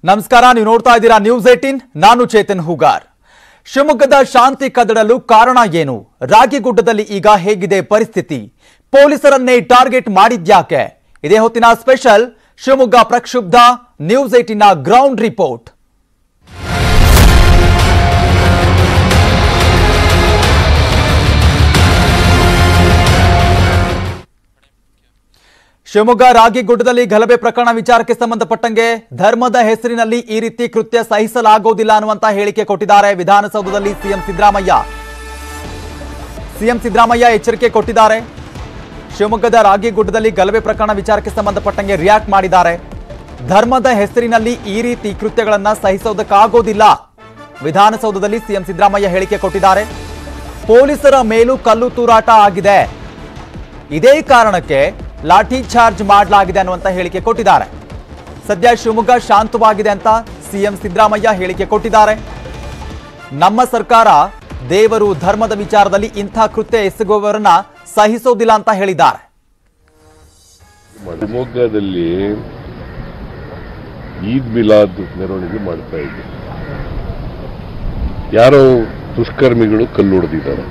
ನಮಸ್ಕಾರ ನೀವು ನೋಡ್ತಾ ಇದ್ದೀರಾ ನ್ಯೂಸ್ ಏಟೀನ್ ನಾನು ಚೇತನ್ ಹೂಗಾರ್ ಶಿವಮೊಗ್ಗದ ಶಾಂತಿ ಕದಡಲು ಕಾರಣ ಏನು ರಾಗಿಗುಡ್ಡದಲ್ಲಿ ಈಗ ಹೇಗಿದೆ ಪರಿಸ್ಥಿತಿ ಪೊಲೀಸರನ್ನೇ ಟಾರ್ಗೆಟ್ ಮಾಡಿದ್ಯಾಕೆ ಇದೇ ಹೊತ್ತಿನ ಸ್ಪೆಷಲ್ ಶಿವಮೊಗ್ಗ ಪ್ರಕ್ಷುಬ್ಧ ನ್ಯೂಸ್ ಏಟೀನ್ನ ಗ್ರೌಂಡ್ ರಿಪೋರ್ಟ್ ಶಿವಮೊಗ್ಗ ರಾಗಿಗುಡ್ಡದಲ್ಲಿ ಗಲಭೆ ಪ್ರಕರಣ ವಿಚಾರಕ್ಕೆ ಸಂಬಂಧಪಟ್ಟಂಗೆ ಧರ್ಮದ ಹೆಸರಿನಲ್ಲಿ ಈ ರೀತಿ ಕೃತ್ಯ ಸಹಿಸಲಾಗುವುದಿಲ್ಲ ಅನ್ನುವಂತ ಹೇಳಿಕೆ ಕೊಟ್ಟಿದ್ದಾರೆ ವಿಧಾನಸೌಧದಲ್ಲಿ ಸಿಎಂ ಸಿದ್ದರಾಮಯ್ಯ ಸಿಎಂ ಸಿದ್ದರಾಮಯ್ಯ ಎಚ್ಚರಿಕೆ ಕೊಟ್ಟಿದ್ದಾರೆ ಶಿವಮೊಗ್ಗದ ರಾಗಿಗುಡ್ಡದಲ್ಲಿ ಗಲಭೆ ಪ್ರಕರಣ ವಿಚಾರಕ್ಕೆ ಸಂಬಂಧಪಟ್ಟಂಗೆ ರಿಯಾಕ್ಟ್ ಮಾಡಿದ್ದಾರೆ ಧರ್ಮದ ಹೆಸರಿನಲ್ಲಿ ಈ ರೀತಿ ಕೃತ್ಯಗಳನ್ನ ಸಹಿಸೋದಕ್ಕಾಗೋದಿಲ್ಲ ವಿಧಾನಸೌಧದಲ್ಲಿ ಸಿಎಂ ಸಿದ್ದರಾಮಯ್ಯ ಹೇಳಿಕೆ ಕೊಟ್ಟಿದ್ದಾರೆ ಪೊಲೀಸರ ಮೇಲೂ ಕಲ್ಲು ತೂರಾಟ ಆಗಿದೆ ಇದೇ ಕಾರಣಕ್ಕೆ ಲಾಠಿ ಚಾರ್ಜ್ ಮಾಡಲಾಗಿದೆ ಅನ್ನುವಂತ ಹೇಳಿಕೆ ಕೊಟ್ಟಿದ್ದಾರೆ ಸದ್ಯ ಶಿವಮೊಗ್ಗ ಶಾಂತವಾಗಿದೆ ಅಂತ ಸಿಎಂ ಸಿದ್ದರಾಮಯ್ಯ ಹೇಳಿಕೆ ಕೊಟ್ಟಿದ್ದಾರೆ ನಮ್ಮ ಸರ್ಕಾರ ದೇವರು ಧರ್ಮದ ವಿಚಾರದಲ್ಲಿ ಇಂಥ ಕೃತ್ಯ ಎಸಗುವವರನ್ನ ಸಹಿಸೋದಿಲ್ಲ ಅಂತ ಹೇಳಿದ್ದಾರೆ ಶಿವಮೊಗ್ಗದಲ್ಲಿ ಈದ್ ಮಿಲಾದ್ ಮೆರವಣಿಗೆ ಮಾಡ್ತಾ ಇದ್ದೆ ಯಾರೋ ದುಷ್ಕರ್ಮಿಗಳು ಕಲ್ಲು ಹೊಡೆದಿದ್ದಾರೆ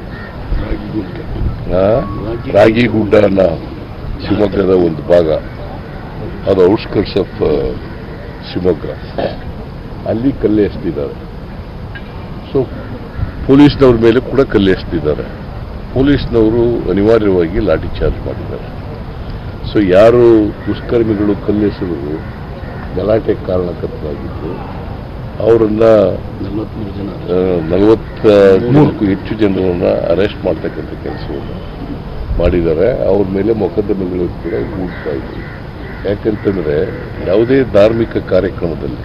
ಆ, ರಾಗಿಗುಡ್ಡ ಅನ್ನ ಶಿವಮೊಗ್ಗದ ಒಂದು ಭಾಗ ಅದು ಔಟ್ಸ್ಕರ್ಟ್ಸ್ ಆಫ್ ಶಿವಮೊಗ್ಗ ಅಲ್ಲಿ ಕಲ್ಲು ಎಸ್ತಿದ್ದಾರೆ ಸೊ ಪೊಲೀಸ್ನವ್ರ ಮೇಲೆ ಕೂಡ ಕಲ್ಲು ಎಸ್ತಿದ್ದಾರೆ ಪೊಲೀಸ್ನವರು ಅನಿವಾರ್ಯವಾಗಿ ಲಾಠಿ ಚಾರ್ಜ್ ಮಾಡಿದ್ದಾರೆ ಸೊ ಯಾರು ದುಷ್ಕರ್ಮಿಗಳು ಕಲ್ಲೆಸೆದು ಗಲಾಟೆ ಕಾರಣಕರ್ತರಾಗಿದ್ದು ಅವರನ್ನ ನಲವತ್ತ ಮೂರಕ್ಕೂ ಹೆಚ್ಚು ಜನರನ್ನ ಅರೆಸ್ಟ್ ಮಾಡ್ತಕ್ಕಂಥ ಕೆಲಸವನ್ನು ಮಾಡಿದ್ದಾರೆ ಅವ್ರ ಮೇಲೆ ಮೊಕದ್ದಮೆಗಳು ಕೂಡ ಹೂಡ್ತಾ ಇದ್ವಿ ಯಾಕಂತಂದ್ರೆ ಯಾವುದೇ ಧಾರ್ಮಿಕ ಕಾರ್ಯಕ್ರಮದಲ್ಲಿ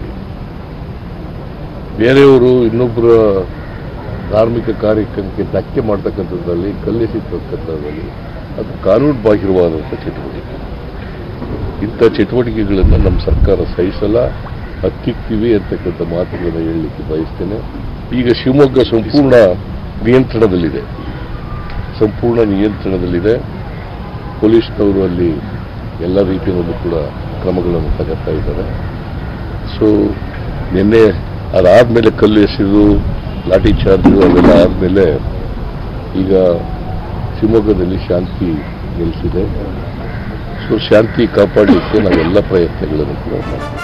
ಬೇರೆಯವರು ಇನ್ನೊಬ್ಬರ ಧಾರ್ಮಿಕ ಕಾರ್ಯಕ್ರಮಕ್ಕೆ ಧಕ್ಕೆ ಮಾಡ್ತಕ್ಕಂಥದ್ದಲ್ಲಿ ಕಲ್ಲೆಸಿರ್ತಕ್ಕಂಥದ್ದಲ್ಲಿ ಅದು ಕಾನೂನು ಬಾಹಿರವಾದಂಥ ಚಟುವಟಿಕೆ ಇಂಥ ಚಟುವಟಿಕೆಗಳನ್ನು ನಮ್ಮ ಸರ್ಕಾರ ಸಹಿಸಲ್ಲ ಹತ್ತಿಕ್ತೀವಿ ಅಂತಕ್ಕಂಥ ಮಾತುಗಳನ್ನು ಹೇಳಲಿಕ್ಕೆ ಬಯಸ್ತೇನೆ ಈಗ ಶಿವಮೊಗ್ಗ ಸಂಪೂರ್ಣ ನಿಯಂತ್ರಣದಲ್ಲಿದೆ ಸಂಪೂರ್ಣ ನಿಯಂತ್ರಣದಲ್ಲಿದೆ ಪೊಲೀಸ್ನವರು ಅಲ್ಲಿ ಎಲ್ಲ ರೀತಿಯಲ್ಲೂ ಕೂಡ ಕ್ರಮಗಳನ್ನು ತಗೋತಾ ಇದ್ದಾರೆ ಸೊ ನಿನ್ನೆ ಅದಾದ್ಮೇಲೆ ಕಲ್ಲು ಎಸೆದು ಲಾಠಿ ಚಾರ್ಜು ಅವೆಲ್ಲ ಆದಮೇಲೆ ಈಗ ಶಿವಮೊಗ್ಗದಲ್ಲಿ ಶಾಂತಿ ನೆಲೆಸಿದೆ ಸೊ ಶಾಂತಿ ಕಾಪಾಡಲಿಕ್ಕೆ ನಾವೆಲ್ಲ ಪ್ರಯತ್ನಗಳನ್ನು ಕೂಡ ಮಾಡ್ತೀವಿ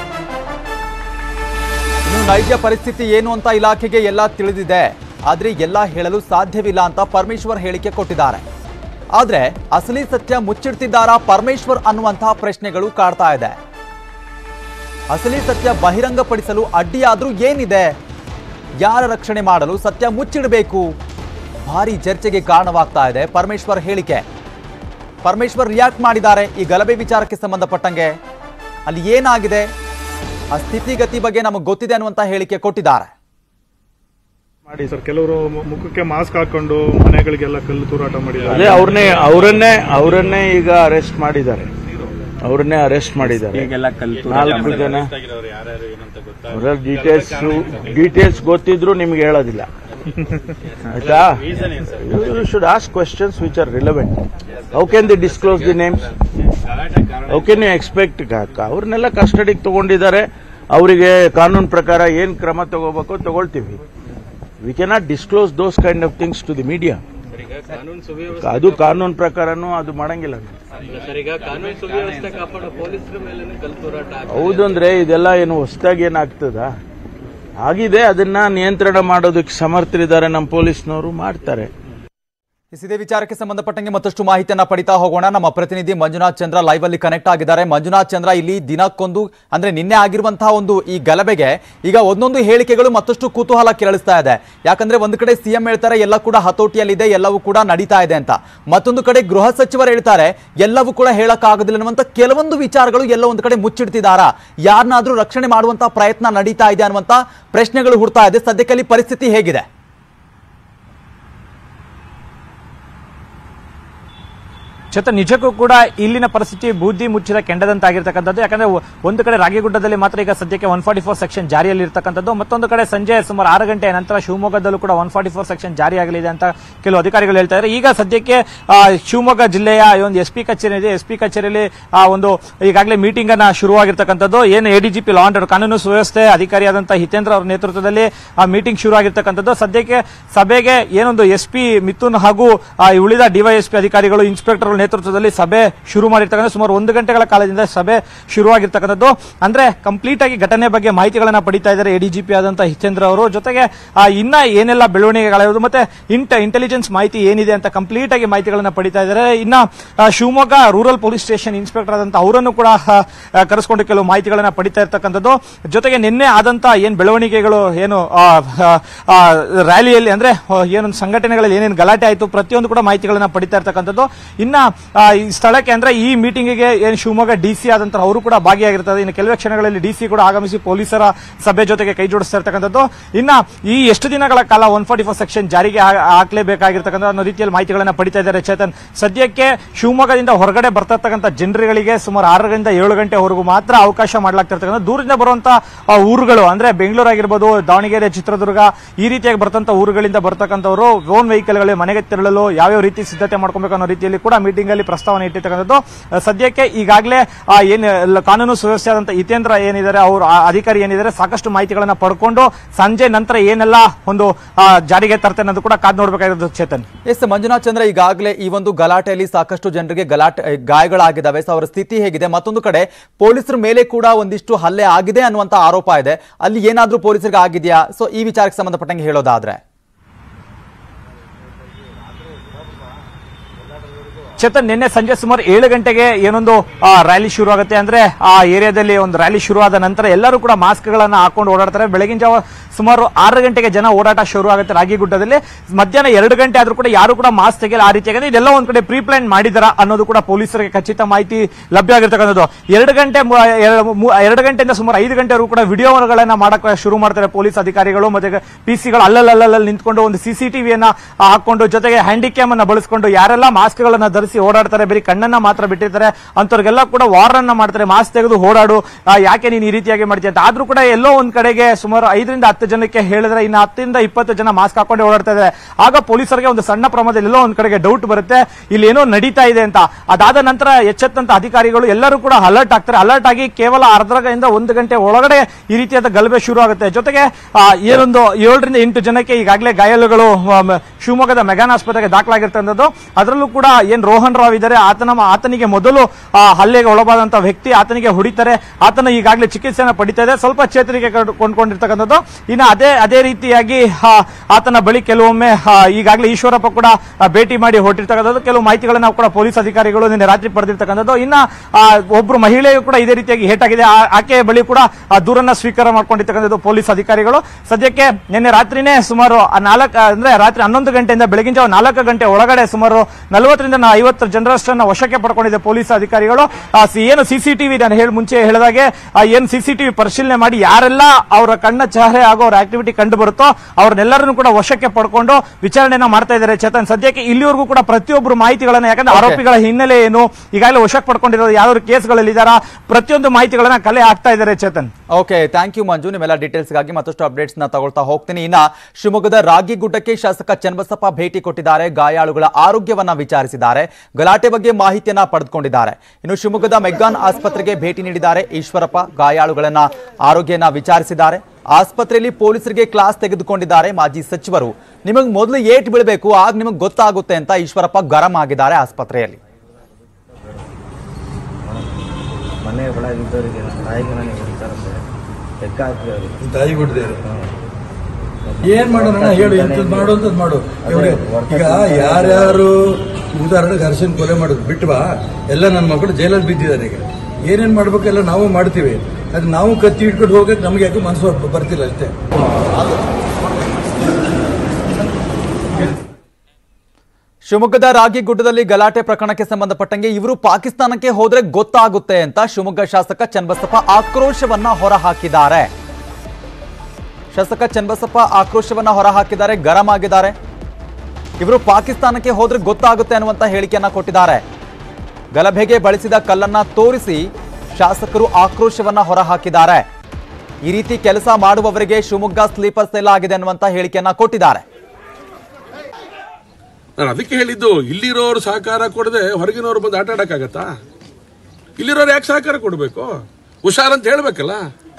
ಇನ್ನು ನೈಜ ಪರಿಸ್ಥಿತಿ ಏನು ಅಂತ ಇಲಾಖೆಗೆ ಎಲ್ಲ ತಿಳಿದಿದೆ ಆದ್ರೆ ಎಲ್ಲ ಹೇಳಲು ಸಾಧ್ಯವಿಲ್ಲ ಅಂತ ಪರಮೇಶ್ವರ್ ಹೇಳಿಕೆ ಕೊಟ್ಟಿದ್ದಾರೆ ಆದ್ರೆ ಅಸಲಿ ಸತ್ಯ ಮುಚ್ಚಿಡ್ತಿದ್ದಾರಾ ಪರಮೇಶ್ವರ್ ಅನ್ನುವಂತಹ ಪ್ರಶ್ನೆಗಳು ಕಾಡ್ತಾ ಇದೆ ಅಸಲಿ ಸತ್ಯ ಬಹಿರಂಗಪಡಿಸಲು ಅಡ್ಡಿಯಾದ್ರೂ ಏನಿದೆ ಯಾರ ರಕ್ಷಣೆ ಮಾಡಲು ಸತ್ಯ ಮುಚ್ಚಿಡಬೇಕು ಭಾರಿ ಚರ್ಚೆಗೆ ಕಾರಣವಾಗ್ತಾ ಇದೆ ಪರಮೇಶ್ವರ್ ಹೇಳಿಕೆ ಪರಮೇಶ್ವರ್ ರಿಯಾಕ್ಟ್ ಮಾಡಿದ್ದಾರೆ ಈ ಗಲಭೆ ವಿಚಾರಕ್ಕೆ ಸಂಬಂಧಪಟ್ಟಂಗೆ ಅಲ್ಲಿ ಏನಾಗಿದೆ ಆ ಸ್ಥಿತಿಗತಿ ಬಗ್ಗೆ ನಮಗೆ ಗೊತ್ತಿದೆ ಅನ್ನುವಂತ ಹೇಳಿಕೆ ಕೊಟ್ಟಿದ್ದಾರೆ ಮಾಡಿ ಸರ್ ಕೆಲವರು ಮು- ಮುಖಕ್ಕೆ ಮಾಸ್ಕ್ ಹಾಕೊಂಡು ಮನೆಗಳಿಗೆಲ್ಲ ಕಲ್ಲು ತೂರಾಟ ಅದೇ ಮಾಡಿದ್ದಾರೆ ಅವ್ರನ್ನೇ ಅವರನ್ನೇ ಅವರನ್ನೇ ಈಗ ಅರೆಸ್ಟ್ ಮಾಡಿದ್ದಾರೆ ಅವ್ರನ್ನೇ ಅರೆಸ್ಟ್ ಮಾಡಿದ್ದಾರೆ ನಾಲ್ಕು ಜನ ಅವರ ಡೀಟೇಲ್ಸ್ ಡೀಟೇಲ್ಸ್ ಗೊತ್ತಿದ್ರು ನಿಮ್ಗೆ ಹೇಳೋದಿಲ್ಲ ಆಯ್ತಾ you should ask questions which are relevant how can the disclose the names how can you expect ಅವ್ರನ್ನೆಲ್ಲ ಕಸ್ಟಡಿಗೆ ತಗೊಂಡಿದ್ದಾರೆ ಅವರಿಗೆ ಕಾನೂನು ಪ್ರಕಾರ ಏನ್ ಕ್ರಮ ತಗೋಬೇಕು ತಗೊಳ್ತೀವಿ we cannot disclose those kind of things to the media ಅದು ಕಾನೂನು ಪ್ರಕಾರನೂ ಅದು ಮಾಡಂಗಿಲ್ಲ ಸರ್ ಈಗ ಕಾನೂನು ಸುವ್ಯವಸ್ಥೆ ಕಾಪಾಡೋ ಪೊಲೀಸರ ಮೇಲೆ ಕಲ್ ತೂರಾಟ ಆಗ್ತಿದೆ. ಹೌದು ಅಂದ್ರೆ ಇದೆಲ್ಲ ಏನು ಹೊಸದಾಗಿ ಏನಾಗ್ತದ ಆಗಿದೆ ಅದನ್ನ ನಿಯಂತ್ರಣ ಮಾಡೋದಕ್ಕೆ ಸಮರ್ಥರಿದ್ದಾರೆ ನಮ್ಮ ಪೊಲೀಸ್ನವರು ಮಾಡ್ತಾರೆ ಎಸ್, ಇದೇ ವಿಚಾರಕ್ಕೆ ಸಂಬಂಧಪಟ್ಟಂಗೆ ಮತ್ತಷ್ಟು ಮಾಹಿತಿಯನ್ನ ಪಡಿತಾ ಹೋಗೋಣ ನಮ್ಮ ಪ್ರತಿನಿಧಿ ಮಂಜುನಾಥ್ ಚಂದ್ರ ಲೈವ್ ಅಲ್ಲಿ ಕನೆಕ್ಟ್ ಆಗಿದ್ದಾರೆ ಮಂಜುನಾಥ್ ಚಂದ್ರ ಇಲ್ಲಿ ದಿನಕ್ಕೊಂದು ಅಂದ್ರೆ ನಿನ್ನೆ ಆಗಿರುವಂತಹ ಒಂದು ಈ ಗಲಭೆಗೆ ಈಗ ಒಂದೊಂದು ಹೇಳಿಕೆಗಳು ಮತ್ತಷ್ಟು ಕುತೂಹಲ ಕೆರಳಿಸ್ತಾ ಇದೆ ಯಾಕಂದ್ರೆ ಒಂದು ಕಡೆ ಸಿಎಂ ಹೇಳ್ತಾರೆ ಎಲ್ಲ ಕೂಡ ಹತೋಟಿಯಲ್ಲಿದೆ ಎಲ್ಲವೂ ಕೂಡ ನಡೀತಾ ಇದೆ ಅಂತ ಮತ್ತೊಂದು ಕಡೆ ಗೃಹ ಸಚಿವರು ಹೇಳ್ತಾರೆ ಎಲ್ಲವೂ ಕೂಡ ಹೇಳಕ್ಕಾಗೋದಿಲ್ಲ ಅನ್ನುವಂತ ಕೆಲವೊಂದು ವಿಚಾರಗಳು ಎಲ್ಲ ಒಂದು ಕಡೆ ಮುಚ್ಚಿಡ್ತಿದಾರಾ ಯಾರನ್ನಾದ್ರೂ ರಕ್ಷಣೆ ಮಾಡುವಂತ ಪ್ರಯತ್ನ ನಡೀತಾ ಇದೆ ಅನ್ನುವಂತ ಪ್ರಶ್ನೆಗಳು ಹುಡ್ತಾ ಇದೆ ಸದ್ಯಕ್ಕೆ ಅಲ್ಲಿ ಪರಿಸ್ಥಿತಿ ಹೇಗಿದೆ ಚೇತನ್ ನಿಜಕ್ಕೂ ಕೂಡ ಇಲ್ಲಿನ ಪರಿಸ್ಥಿತಿ ಬೂದಿ ಮುಚ್ಚಿದ ಕೆಂಡದಂತಾಗಿರ್ತಕ್ಕಂಥದ್ದು ಯಾಕಂದ್ರೆ ಒ- ಒಂದು ಕಡೆ ರಾಗಿಗುಡ್ಡದಲ್ಲಿ ಮಾತ್ರ ಈಗ ಸದ್ಯಕ್ಕೆ ಒನ್ ಫಾರ್ಟಿ ಫೋರ್ ಸೆಕ್ಷನ್ ಜಾರಿಯಲ್ಲಿ ಇರ್ತಕ್ಕಂಥದ್ದು ಮತ್ತೊಂದು ಕಡೆ ಸಂಜೆ ಸುಮಾರು ಆರು ಗಂಟೆ ನಂತರ ಶಿವಮೊಗ್ಗದಲ್ಲೂ ಕೂಡ ಒನ್ ಫಾರ್ಟಿ ಫೋರ್ ಸೆಕ್ಷನ್ ಜಾರಿಯಾಗಲಿದೆ ಅಂತ ಕೆಲವು ಅಧಿಕಾರಿಗಳು ಹೇಳ್ತಾ ಇದ್ದಾರೆ ಈಗ ಸದ್ಯಕ್ಕೆ ಆ, ಶಿವಮೊಗ್ಗ ಜಿಲ್ಲೆಯ ಈ ಒಂದು ಎಸ್ ಪಿ ಕಚೇರಿ ಇದೆ ಎಸ್ ಪಿ ಕಚೇರಿಯಲ್ಲಿ ಆ, ಒಂದು ಈಗಾಗಲೇ ಮೀಟಿಂಗ್ ಅನ್ನ ಶುರುವಾಗಿರ್ತಕ್ಕಂಥದ್ದು ಏನು ಎಡಿಜಿಪಿ ಲಾ ಅಂಡ್ ಕಾನೂನು ಸುವ್ಯವಸ್ಥೆ ಅಧಿಕಾರಿಯಾದಂತಹ ಹಿತೇಂದ್ರ ಅವರ ನೇತೃತ್ವದಲ್ಲಿ ಆ ಮೀಟಿಂಗ್ ಶುರು ಆಗಿರ್ತಕ್ಕಂಥದ್ದು ಸದ್ಯಕ್ಕೆ ಸಭೆಗೆ ಏನೊಂದು ಎಸ್ ಪಿ ಮಿಥುನ್ ಹಾಗೂ ಆ, ಈ ಉಳಿದ ಡಿವೈಎಸ್ಪಿ ಅಧಿಕಾರಿಗಳು ಇನ್ಸ್ಪೆಕ್ಟರ್ ನೇತೃತ್ವದಲ್ಲಿ ಸಭೆ ಶುರು ಮಾಡಿರ್ತಕ್ಕಂಥ ಸುಮಾರು ಒಂದು ಗಂಟೆಗಳ ಕಾಲದಿಂದ ಸಭೆ ಶುರುವಾಗಿರ್ತಕ್ಕಂಥದ್ದು ಅಂದ್ರೆ ಕಂಪ್ಲೀಟ್ ಆಗಿ ಘಟನೆ ಬಗ್ಗೆ ಮಾಹಿತಿಗಳನ್ನ ಪಡಿತಾ ಇದ್ದಾರೆ ಎಡಿಜಿಪಿ ಆದಂತಹ ಹಿತೇಂದ್ರ ಅವರು ಜೊತೆಗೆ ಆ, ಇನ್ನ ಏನೆಲ್ಲ ಬೆಳವಣಿಗೆಗಳಿರೋದು ಮತ್ತೆ ಇಂಟ ಇಂಟೆಲಿಜೆನ್ಸ್ ಮಾಹಿತಿ ಏನಿದೆ ಅಂತ ಕಂಪ್ಲೀಟ್ ಆಗಿ ಮಾಹಿತಿಗಳನ್ನ ಪಡಿತಾ ಇದ್ದಾರೆ ಇನ್ನ ಆ, Shivamogga rural police station inspector ಆದಂತ ಅವರನ್ನು ಕೂಡ ಆ, ಆ, ಕರೆಸ್ಕೊಂಡು ಕೆಲವು ಮಾಹಿತಿಗಳನ್ನ ಪಡಿತಾ ಇರ್ತಕ್ಕಂಥದ್ದು ಜೊತೆಗೆ ನಿನ್ನೆ ಆದಂತ ಏನ್ ಬೆಳವಣಿಗೆಗಳು ಏನು ಆ, ಆ, ಆ, ರ್ಯಾಲಿಯಲ್ಲಿ ಅಂದ್ರೆ ಆ, ಏನೊಂದು ಸಂಘಟನೆಗಳಲ್ಲಿ ಏನೇನು ಗಲಾಟೆ ಆಯಿತು ಪ್ರತಿಯೊಂದು ಕೂಡ ಮಾಹಿತಿಗಳನ್ನ ಪಡಿತಾ ಇರ್ತಕ್ಕಂಥದ್ದು ಇನ್ನ ಆ, ಈ ಸ್ಥಳಕ್ಕೆ ಅಂದ್ರೆ ಈ ಮೀಟಿಂಗಿಗೆ ಏನು ಶಿವಮೊಗ್ಗ ಡಿ ಸಿ ಆದಂತ ಅವರು ಕೂಡ ಭಾಗಿಯಾಗಿರ್ತಾರೆ ಇನ್ನು ಕೆಲವೇ ಕ್ಷಣಗಳಲ್ಲಿ ಡಿ ಸಿ ಕೂಡ ಆಗಮಿಸಿ ಪೊಲೀಸರ ಸಭೆ ಜೊತೆಗೆ ಕೈ ಜೋಡಿಸ್ತಾ ಇರ್ತಕ್ಕಂಥದ್ದು ಇನ್ನ ಈ ಎಷ್ಟು ದಿನಗಳ ಕಾಲ ಒನ್ ಫಾರ್ಟಿ ಫೋರ್ ಸೆಕ್ಷನ್ ಜಾರಿಗೆ ಹಾ- ಹಾಕ್ಲೇಬೇಕಾಗಿರ್ತಕ್ಕಂಥ ಅನ್ನೋ ರೀತಿಯಲ್ಲಿ ಮಾಹಿತಿಗಳನ್ನ ಪಡಿತಾ ಇದ್ದಾರೆ ಚೇತನ್ ಸದ್ಯಕ್ಕೆ ಶಿವಮೊಗ್ಗದಿಂದ ಹೊರಗಡೆ ಬರ್ತಿರ್ತಕ್ಕಂಥ ಜನರುಗಳಿಗೆ ಸುಮಾರು ಆರರಿಂದ ಏಳು ಗಂಟೆವರೆಗೂ ಮಾತ್ರ ಅವಕಾಶ ಮಾಡಲಾಗ್ತಿರ್ತಕ್ಕಂಥ ದೂರದಿಂದ ಬರುವಂತ ಆ, ಊರುಗಳು ಅಂದ್ರೆ ಬೆಂಗಳೂರು ಆಗಿರ್ಬೋದು ದಾವಣಗೆರೆ ಚಿತ್ರದುರ್ಗ ಈ ರೀತಿಯಾಗಿ ಬರ್ತಂತ ಊರುಗಳಿಂದ ಬರ್ತಕ್ಕಂಥವರು ಓನ್ ವೆಹಿಕಲ್ಗಳಿಗೆ ಮನೆಗೆ ತೆರಳಲು ಯಾವ್ಯಾವ ರೀತಿ ಸಿದ್ಧತೆ ಮಾಡ್ಕೊಬೇಕು ಅನ್ನೋ ರೀತಿಯಲ್ಲಿ ಕೂಡ ಮೀಟಿಂಗ್ ಅಲ್ಲಿ ಪ್ರಸ್ತಾವನೆ ಇಟ್ಟಿರ್ತಕ್ಕಂಥದ್ದು ಆ, ಸದ್ಯಕ್ಕೆ ಈಗಾಗಲೇ ಆ, ಏನ್ ಲ- ಕಾನೂನು ಸುವ್ಯವಸ್ಥೆ ಆದಂತ ಹಿತೇಂದ್ರ ಏನಿದ್ದಾರೆ ಅವರು ಆ ಅಧಿಕಾರಿ ಏನಿದ್ದಾರೆ ಸಾಕಷ್ಟು ಮಾಹಿತಿಗಳನ್ನ ಪಡ್ಕೊಂಡು ಸಂಜೆ ನಂತರ ಏನೆಲ್ಲ ಒಂದು ಆ, ಜಾರಿಗೆ ತರ್ತೇನೆ ಅನ್ನೋದು ಕೂಡ ಕಾದ್ ನೋಡ್ಬೇಕಾಗಿರೋದು ಚೇತನ್ ಎಸ್ ಮಂಜುನಾಥ್ ಚಂದ್ರ ಈಗಾಗಲೇ ಈ ಒಂದು ಗಲಾಟೆಯಲ್ಲಿ ಸಾಕಷ್ಟು ಜನರಿಗೆ ಗಲಾಟೆ ಗಾಯಗಳಾಗಿದ್ದಾವೆ ಸೊ ಅವರ ಸ್ಥಿತಿ ಹೇಗಿದೆ ಮತ್ತೊಂದು ಕಡೆ ಪೊಲೀಸರ ಮೇಲೆ ಕೂಡ ಒಂದಿಷ್ಟು ಹಲ್ಲೆ ಆಗಿದೆ ಅನ್ನುವಂತ ಆರೋಪ ಇದೆ ಅಲ್ಲಿ ಏನಾದ್ರೂ ಪೊಲೀಸರಿಗೆ ಆಗಿದೆಯಾ ಸೊ ಈ ವಿಚಾರಕ್ಕೆ ಸಂಬಂಧಪಟ್ಟಂಗೆ ಹೇಳೋದಾದ್ರೆ ಚೇತನ್ ನಿನ್ನೆ ಸಂಜೆ ಸುಮಾರು ಏಳು ಗಂಟೆಗೆ ಏನೊಂದು ಆ, ರ್ಯಾಲಿ ಶುರು ಆಗುತ್ತೆ ಅಂದ್ರೆ ಆ ಏರಿಯಾದಲ್ಲಿ ಒಂದು ರ್ಯಾಲಿ ಶುರು ಆದ ನಂತರ ಎಲ್ಲರೂ ಕೂಡ ಮಾಸ್ಕ್ ಗಳನ್ನ ಹಾಕೊಂಡು ಓಡಾಡ್ತಾರೆ ಬೆಳಗಿನ ಜಾವ ಸುಮಾರು ಆರು ಗಂಟೆಗೆ ಜನ ಓಡಾಟ ಶುರು ಆಗುತ್ತೆ ರಾಗಿಗುಡ್ಡದಲ್ಲಿ ಮಧ್ಯಾಹ್ನ ಎರಡು ಗಂಟೆ ಆದ್ರೂ ಕೂಡ ಯಾರು ಕೂಡ ಮಾಸ್ಕ್ ತೆಗೆಯಲ್ಲ ಆ ರೀತಿಯಾಗಿದೆ ಇದೆಲ್ಲ ಒಂದ್ ಕಡೆ ಪ್ರೀ ಪ್ಲಾನ್ ಮಾಡಿದಾರ ಅನ್ನೋದು ಕೂಡ ಪೊಲೀಸರಿಗೆ ಖಚಿತ ಮಾಹಿತಿ ಲಭ್ಯ ಆಗಿರ್ತಕ್ಕಂಥದ್ದು ಎರಡು ಗಂಟೆ ಮು- ಎರಡು ಮು- ಎರಡು ಗಂಟೆಯಿಂದ ಸುಮಾರು ಐದು ಗಂಟೆವರೆಗೂ ಕೂಡ ವಿಡಿಯೋಗಳನ್ನ ಮಾಡಕ್ಕೆ ಶುರು ಮಾಡ್ತಾರೆ ಪೊಲೀಸ್ ಅಧಿಕಾರಿಗಳು ಮತ್ತೆ ಪಿಸಿಗಳು ಅಲ್ಲಲ್ಲಲ್ಲಿ ನಿಂತ್ಕೊಂಡು ಒಂದು ಸಿಸಿಟಿವಿಯನ್ನ ಹಾಕೊಂಡು ಜೊತೆಗೆ ಹ್ಯಾಂಡಿಕ್ಯಾಮ್ ಅನ್ನ ಬಳಸ್ಕೊಂಡು ಯಾರೆಲ್ಲ ಮಾಸ್ಕ್ ಗಳನ್ನ ಧರಿಸಿ ಓಡಾಡ್ತಾರೆ ಬರೀ ಕಣ್ಣನ್ನ ಮಾತ್ರ ಬಿಟ್ಟಿರ್ತಾರೆ ಅಂತವ್ರಿಗೆಲ್ಲ ಕೂಡ ವಾರನ್ನ ಮಾಡ್ತಾರೆ ಮಾಸ್ಕ್ ತೆಗೆದು ಓಡಾಡು ಆ, ಯಾಕೆ ನೀನು ಈ ರೀತಿಯಾಗಿ ಮಾಡ್ತೀಯ ಅಂತ ಆದ್ರೂ ಕೂಡ ಎಲ್ಲೋ ಒಂದ್ ಕಡೆಗೆ ಸುಮಾರು ಐದರಿಂದ ಹತ್ತು ಜನಕ್ಕೆ ಹೇಳಿದ್ರೆ ಇನ್ನು ಹತ್ತರಿಂದ ಇಪ್ಪತ್ತು ಜನ ಮಾಸ್ಕ್ ಹಾಕೊಂಡೆ ಓಡಾಡ್ತಾ ಇದ್ದಾರೆ ಆಗ ಪೊಲೀಸರಿಗೆ ಒಂದು ಸಣ್ಣ ಪ್ರಮಾಣದಲ್ಲಿ ಎಲ್ಲೋ ಒಂದ್ ಕಡೆಗೆ ಡೌಟ್ ಬರುತ್ತೆ ಇಲ್ಲಿ ಏನೋ ನಡೀತಾ ಇದೆ ಅಂತ ಅದಾದ ನಂತರ ಎಚ್ಚೆತ್ತಂತ ಅಧಿಕಾರಿಗಳು ಎಲ್ಲರೂ ಕೂಡ ಅಲರ್ಟ್ ಆಗ್ತಾರೆ ಅಲರ್ಟ್ ಆಗಿ ಕೇವಲ ಅರ್ಧದಿಂದ ಒಂದು ಗಂಟೆ ಒಳಗಡೆ ಈ ರೀತಿಯಾದ ಗಲಭೆ ಶುರು ಆಗುತ್ತೆ ಜೊತೆಗೆ ಆ, ಏನೊಂದು ಏಳರಿಂದ ಎಂಟು ಜನಕ್ಕೆ ಈಗಾಗಲೇ ಗಾಯಾಳುಗಳು ಆ, ಮ- ಶಿವಮೊಗ್ಗದ ಮೆಗಾನ್ ಆಸ್ಪತ್ರೆಗೆ ದಾಖಲಾಗಿರ್ತಕ್ಕಂಥದ್ದು ಅದರಲ್ಲೂ ಕೂಡ ಏನ್ ರೋಹನ್ ರಾವ್ ಇದ್ದಾರೆ ಆತನ ಆತನಿಗೆ ಮೊದಲು ಆ, ಹಲ್ಲೆಗೆ ಒಳಗಾದಂತ ವ್ಯಕ್ತಿ ಆತನಿಗೆ ಹೊಡಿತಾರೆ ಆತನ ಈಗಾಗಲೇ ಚಿಕಿತ್ಸೆಯನ್ನು ಪಡಿತಾ ಇದೆ ಸ್ವಲ್ಪ ಚೇತರಿಕೆ ಕಂಡು- ಕೊಂಡ್ಕೊಂಡಿರ್ತಕ್ಕಂಥದ್ದು ಇನ್ನು ಅದೇ ಅದೇ ರೀತಿಯಾಗಿ ಆ, ಆತನ ಬಳಿ ಕೆಲವೊಮ್ಮೆ ಆ, ಈಗಾಗಲೇ ಈಶ್ವರಪ್ಪ ಕೂಡ ಆ, ಭೇಟಿ ಮಾಡಿ ಹೊರಟಿರ್ತಕ್ಕಂಥದ್ದು ಕೆಲವು ಮಾಹಿತಿಗಳನ್ನ ಕೂಡ ಪೊಲೀಸ್ ಅಧಿಕಾರಿಗಳು ನಿನ್ನೆ ರಾತ್ರಿ ಪಡೆದಿರ್ತಕ್ಕಂಥದ್ದು ಇನ್ನ ಆ, ಒಬ್ರು ಮಹಿಳೆಯು ಕೂಡ ಇದೇ ರೀತಿಯಾಗಿ ಹೇಟಾಗಿದೆ ಆ- ಆಕೆಯ ಬಳಿ ಕೂಡ ಆ ದೂರನ್ನ ಸ್ವೀಕಾರ ಮಾಡ್ಕೊಂಡಿರ್ತಕ್ಕಂಥದ್ದು ಪೊಲೀಸ್ ಅಧಿಕಾರಿಗಳು ಸದ್ಯಕ್ಕೆ ನಿನ್ನೆ ರಾತ್ರಿನೇ ಸುಮಾರು ಆ ನಾಲ್ಕು ಅಂದ್ರೆ ರಾತ್ರಿ ಹನ್ನೊಂದು ಗಂಟೆಯಿಂದ ಬೆಳಗಿನ ಜಾವ ನಾಲ್ಕು ಗಂಟೆ ಒಳಗಡೆ ಸುಮಾರು ನಲವತ್ತರಿಂದ ನಾ- ಐವತ್ತು ಜನರಷ್ಟನ್ನ ವಶಕ್ಕೆ ಪಡ್ಕೊಂಡಿದೆ ಪೊಲೀಸ್ ಅಧಿಕಾರಿಗಳು ಆ, ಸಿ- ಏನು ಸಿಸಿಟಿವಿ ನಾನು ಹೇಳಿ ಮುಂಚೆ ಹೇಳಿದಾಗೆ ಆ, ಏನು ಸಿಸಿಟಿವಿ ಪರಿಶೀಲನೆ ಮಾಡಿ ಯಾರೆಲ್ಲ ಅವರ ಕಣ್ಣ ಚಹರೆ ಹಾಗೂ ಅವರ ಆಕ್ಟಿವಿಟಿ ಕಂಡು ಬರುತ್ತೋ ಅವ್ರನ್ನೆಲ್ಲರನ್ನು ಕೂಡ ವಶಕ್ಕೆ ಪಡ್ಕೊಂಡು ವಿಚಾರಣೆಯನ್ನ ಮಾಡ್ತಾ ಇದ್ದಾರೆ ಚೇತನ್ ಸದ್ಯಕ್ಕೆ ಇಲ್ಲಿವರೆಗೂ ಕೂಡ ಪ್ರತಿಯೊಬ್ಬರು ಮಾಹಿತಿಗಳನ್ನ ಯಾಕಂದ್ರೆ ಆರೋಪಿಗಳ ಹಿನ್ನೆಲೆ ಏನು ಈಗಾಗಲೇ ವಶಕ್ಕೆ ಪಡ್ಕೊಂಡಿರೋದು ಯಾವ್ದಾದ್ರು ಕೇಸ್ಗಳಲ್ಲಿ ಇದಾರಾ ಪ್ರತಿಯೊಂದು ಮಾಹಿತಿಗಳನ್ನ ಕಲೆ ಹಾಕ್ತಾ ಇದ್ದಾರೆ Chetan okay thank you Manju ನಿಮ್ಮೆಲ್ಲ ಡೀಟೇಲ್ಸ್ಗಾಗಿ ಮತ್ತಷ್ಟು ಅಪ್ಡೇಟ್ಸ್ ನ ತಗೊಳ್ತಾ ಹೋಗ್ತೀನಿ ಇನ್ನ ಶಿವಮೊಗ್ಗದ ರಾಗಿಗುಡ್ಡಕ್ಕೆ ಶಾಸಕ ಚನ್ನಬಸಪ್ಪ ಭೇಟಿ ಕೊಟ್ಟಿದ್ದಾರೆ ಗಾಯಾಳುಗಳ ಆರೋಗ್ಯವನ್ನ ವಿಚಾರಿಸಿದ್ದಾರೆ ಗಲಾಟೆ ಬಗ್ಗೆ ಮಾಹಿತಿಯನ್ನ ಪಡೆದುಕೊಂಡಿದ್ದಾರೆ ಇನ್ನು ಶಿವಮೊಗ್ಗದ ಮೆಗ್ಗಾನ್ ಆಸ್ಪತ್ರೆಗೆ ಭೇಟಿ ನೀಡಿದ್ದಾರೆ ಈಶ್ವರಪ್ಪ ಗಾಯಾಳುಗಳನ್ನ ಆರೋಗ್ಯನ ವಿಚಾರಿಸಿದ್ದಾರೆ ಆಸ್ಪತ್ರೆಯಲ್ಲಿ ಪೊಲೀಸರಿಗೆ ಕ್ಲಾಸ್ ತೆಗೆದುಕೊಂಡಿದ್ದಾರೆ ಮಾಜಿ ಸಚಿವರು ನಿಮಗೆ ಮೊದಲು ಏಟ್ ಬೀಳಬೇಕು ಆಗ ನಿಮಗೆ ಗೊತ್ತಾಗುತ್ತೆ ಅಂತ ಈಶ್ವರಪ್ಪ ಗರಂ ಆಗಿದ್ದಾರೆ ಆಸ್ಪತ್ರೆಯಲ್ಲಿ ಮನೆ ಒಳಗಿದ್ದವರಿಗೆ ತಾಯಿಗೆ ನನಗೆ ಹೊಡಿತಾರಂತೆ ಲೆಕ್ಕ ಹಾಕಿ ಅವ್ರಿಗೆ ತಾಯಿ ಬಿಡ್ದೇರು ಏನ್ ಮಾಡೋಣ ಹೇಳು ಇಂಥದ್ದು ಮಾಡು ಅಂತದ್ ಮಾಡು ಇವ್ರಿಗೆ ಈಗ ಯಾರ್ಯಾರು ಉದಾಹರಣೆಗೆ ಅರ್ಶನ್ ಕೊಲೆ ಮಾಡೋದು ಬಿಟ್ಟು ಬಾ ಎಲ್ಲ ನನ್ನ ಮಕ್ಕಳು ಜೈಲಲ್ಲಿ ಬಿದ್ದಿದ್ದಾರೆ ಈಗ ಏನೇನ್ ಮಾಡ್ಬೇಕು ಎಲ್ಲ ನಾವು ಮಾಡ್ತೀವಿ ಅದು ನಾವು ಕತ್ತಿ ಇಟ್ಕೊಂಡು ಹೋಗಕ್ಕೆ ನಮ್ಗೆ ಯಾಕೆ ಮನಸ್ಸು ಬರ್ತಿಲ್ಲ ಅಷ್ಟೇ ಶಿವಮೊಗ್ಗದ ರಾಗಿಗುಡ್ಡದಲ್ಲಿ ಗಲಾಟೆ ಪ್ರಕರಣಕ್ಕೆ ಸಂಬಂಧಪಟ್ಟಂಗೆ ಇವರು ಪಾಕಿಸ್ತಾನಕ್ಕೆ ಹೋದ್ರೆ ಗೊತ್ತಾಗುತ್ತೆ ಅಂತ ಶಿವಮೊಗ್ಗ ಶಾಸಕ ಚನ್ನಬಸಪ್ಪ ಆಕ್ರೋಶವನ್ನ ಹೊರಹಾಕಿದ್ದಾರೆ ಶಾಸಕ ಚನ್ನಬಸಪ್ಪ ಆಕ್ರೋಶವನ್ನ ಹೊರಹಾಕಿದ್ದಾರೆ ಗರಂ ಆಗಿದ್ದಾರೆ ಇವರು ಪಾಕಿಸ್ತಾನಕ್ಕೆ ಹೋದ್ರೆ ಗೊತ್ತಾಗುತ್ತೆ ಅನ್ನುವಂತ ಹೇಳಿಕೆಯನ್ನ ಕೊಟ್ಟಿದ್ದಾರೆ ಗಲಭೆಗೆ ಬಳಸಿದ ಕಲ್ಲನ್ನ ತೋರಿಸಿ ಶಾಸಕರು ಆಕ್ರೋಶವನ್ನ ಹೊರಹಾಕಿದ್ದಾರೆ ಈ ರೀತಿ ಕೆಲಸ ಮಾಡುವವರಿಗೆ ಶಿವಮೊಗ್ಗ ಸ್ಲೀಪರ್ ಸೆಲ್ ಆಗಿದೆ ಅನ್ನುವಂತ ಹೇಳಿಕೆಯನ್ನ ಕೊಟ್ಟಿದ್ದಾರೆ ನಾನು ಅದಕ್ಕೆ ಹೇಳಿದ್ದು ಇಲ್ಲಿರೋರು ಸಹಕಾರ ಕೊಡದೆ ಹೊರಗಿನವರು ಬಂದು ಆಟ ಆಡಕ್ಕಾಗತ್ತಾ ಇಲ್ಲಿರೋರು ಯಾಕೆ ಸಹಕಾರ ಕೊಡಬೇಕು ಹುಷಾರಂತ ಹೇಳ್ಬೇಕಲ್ಲ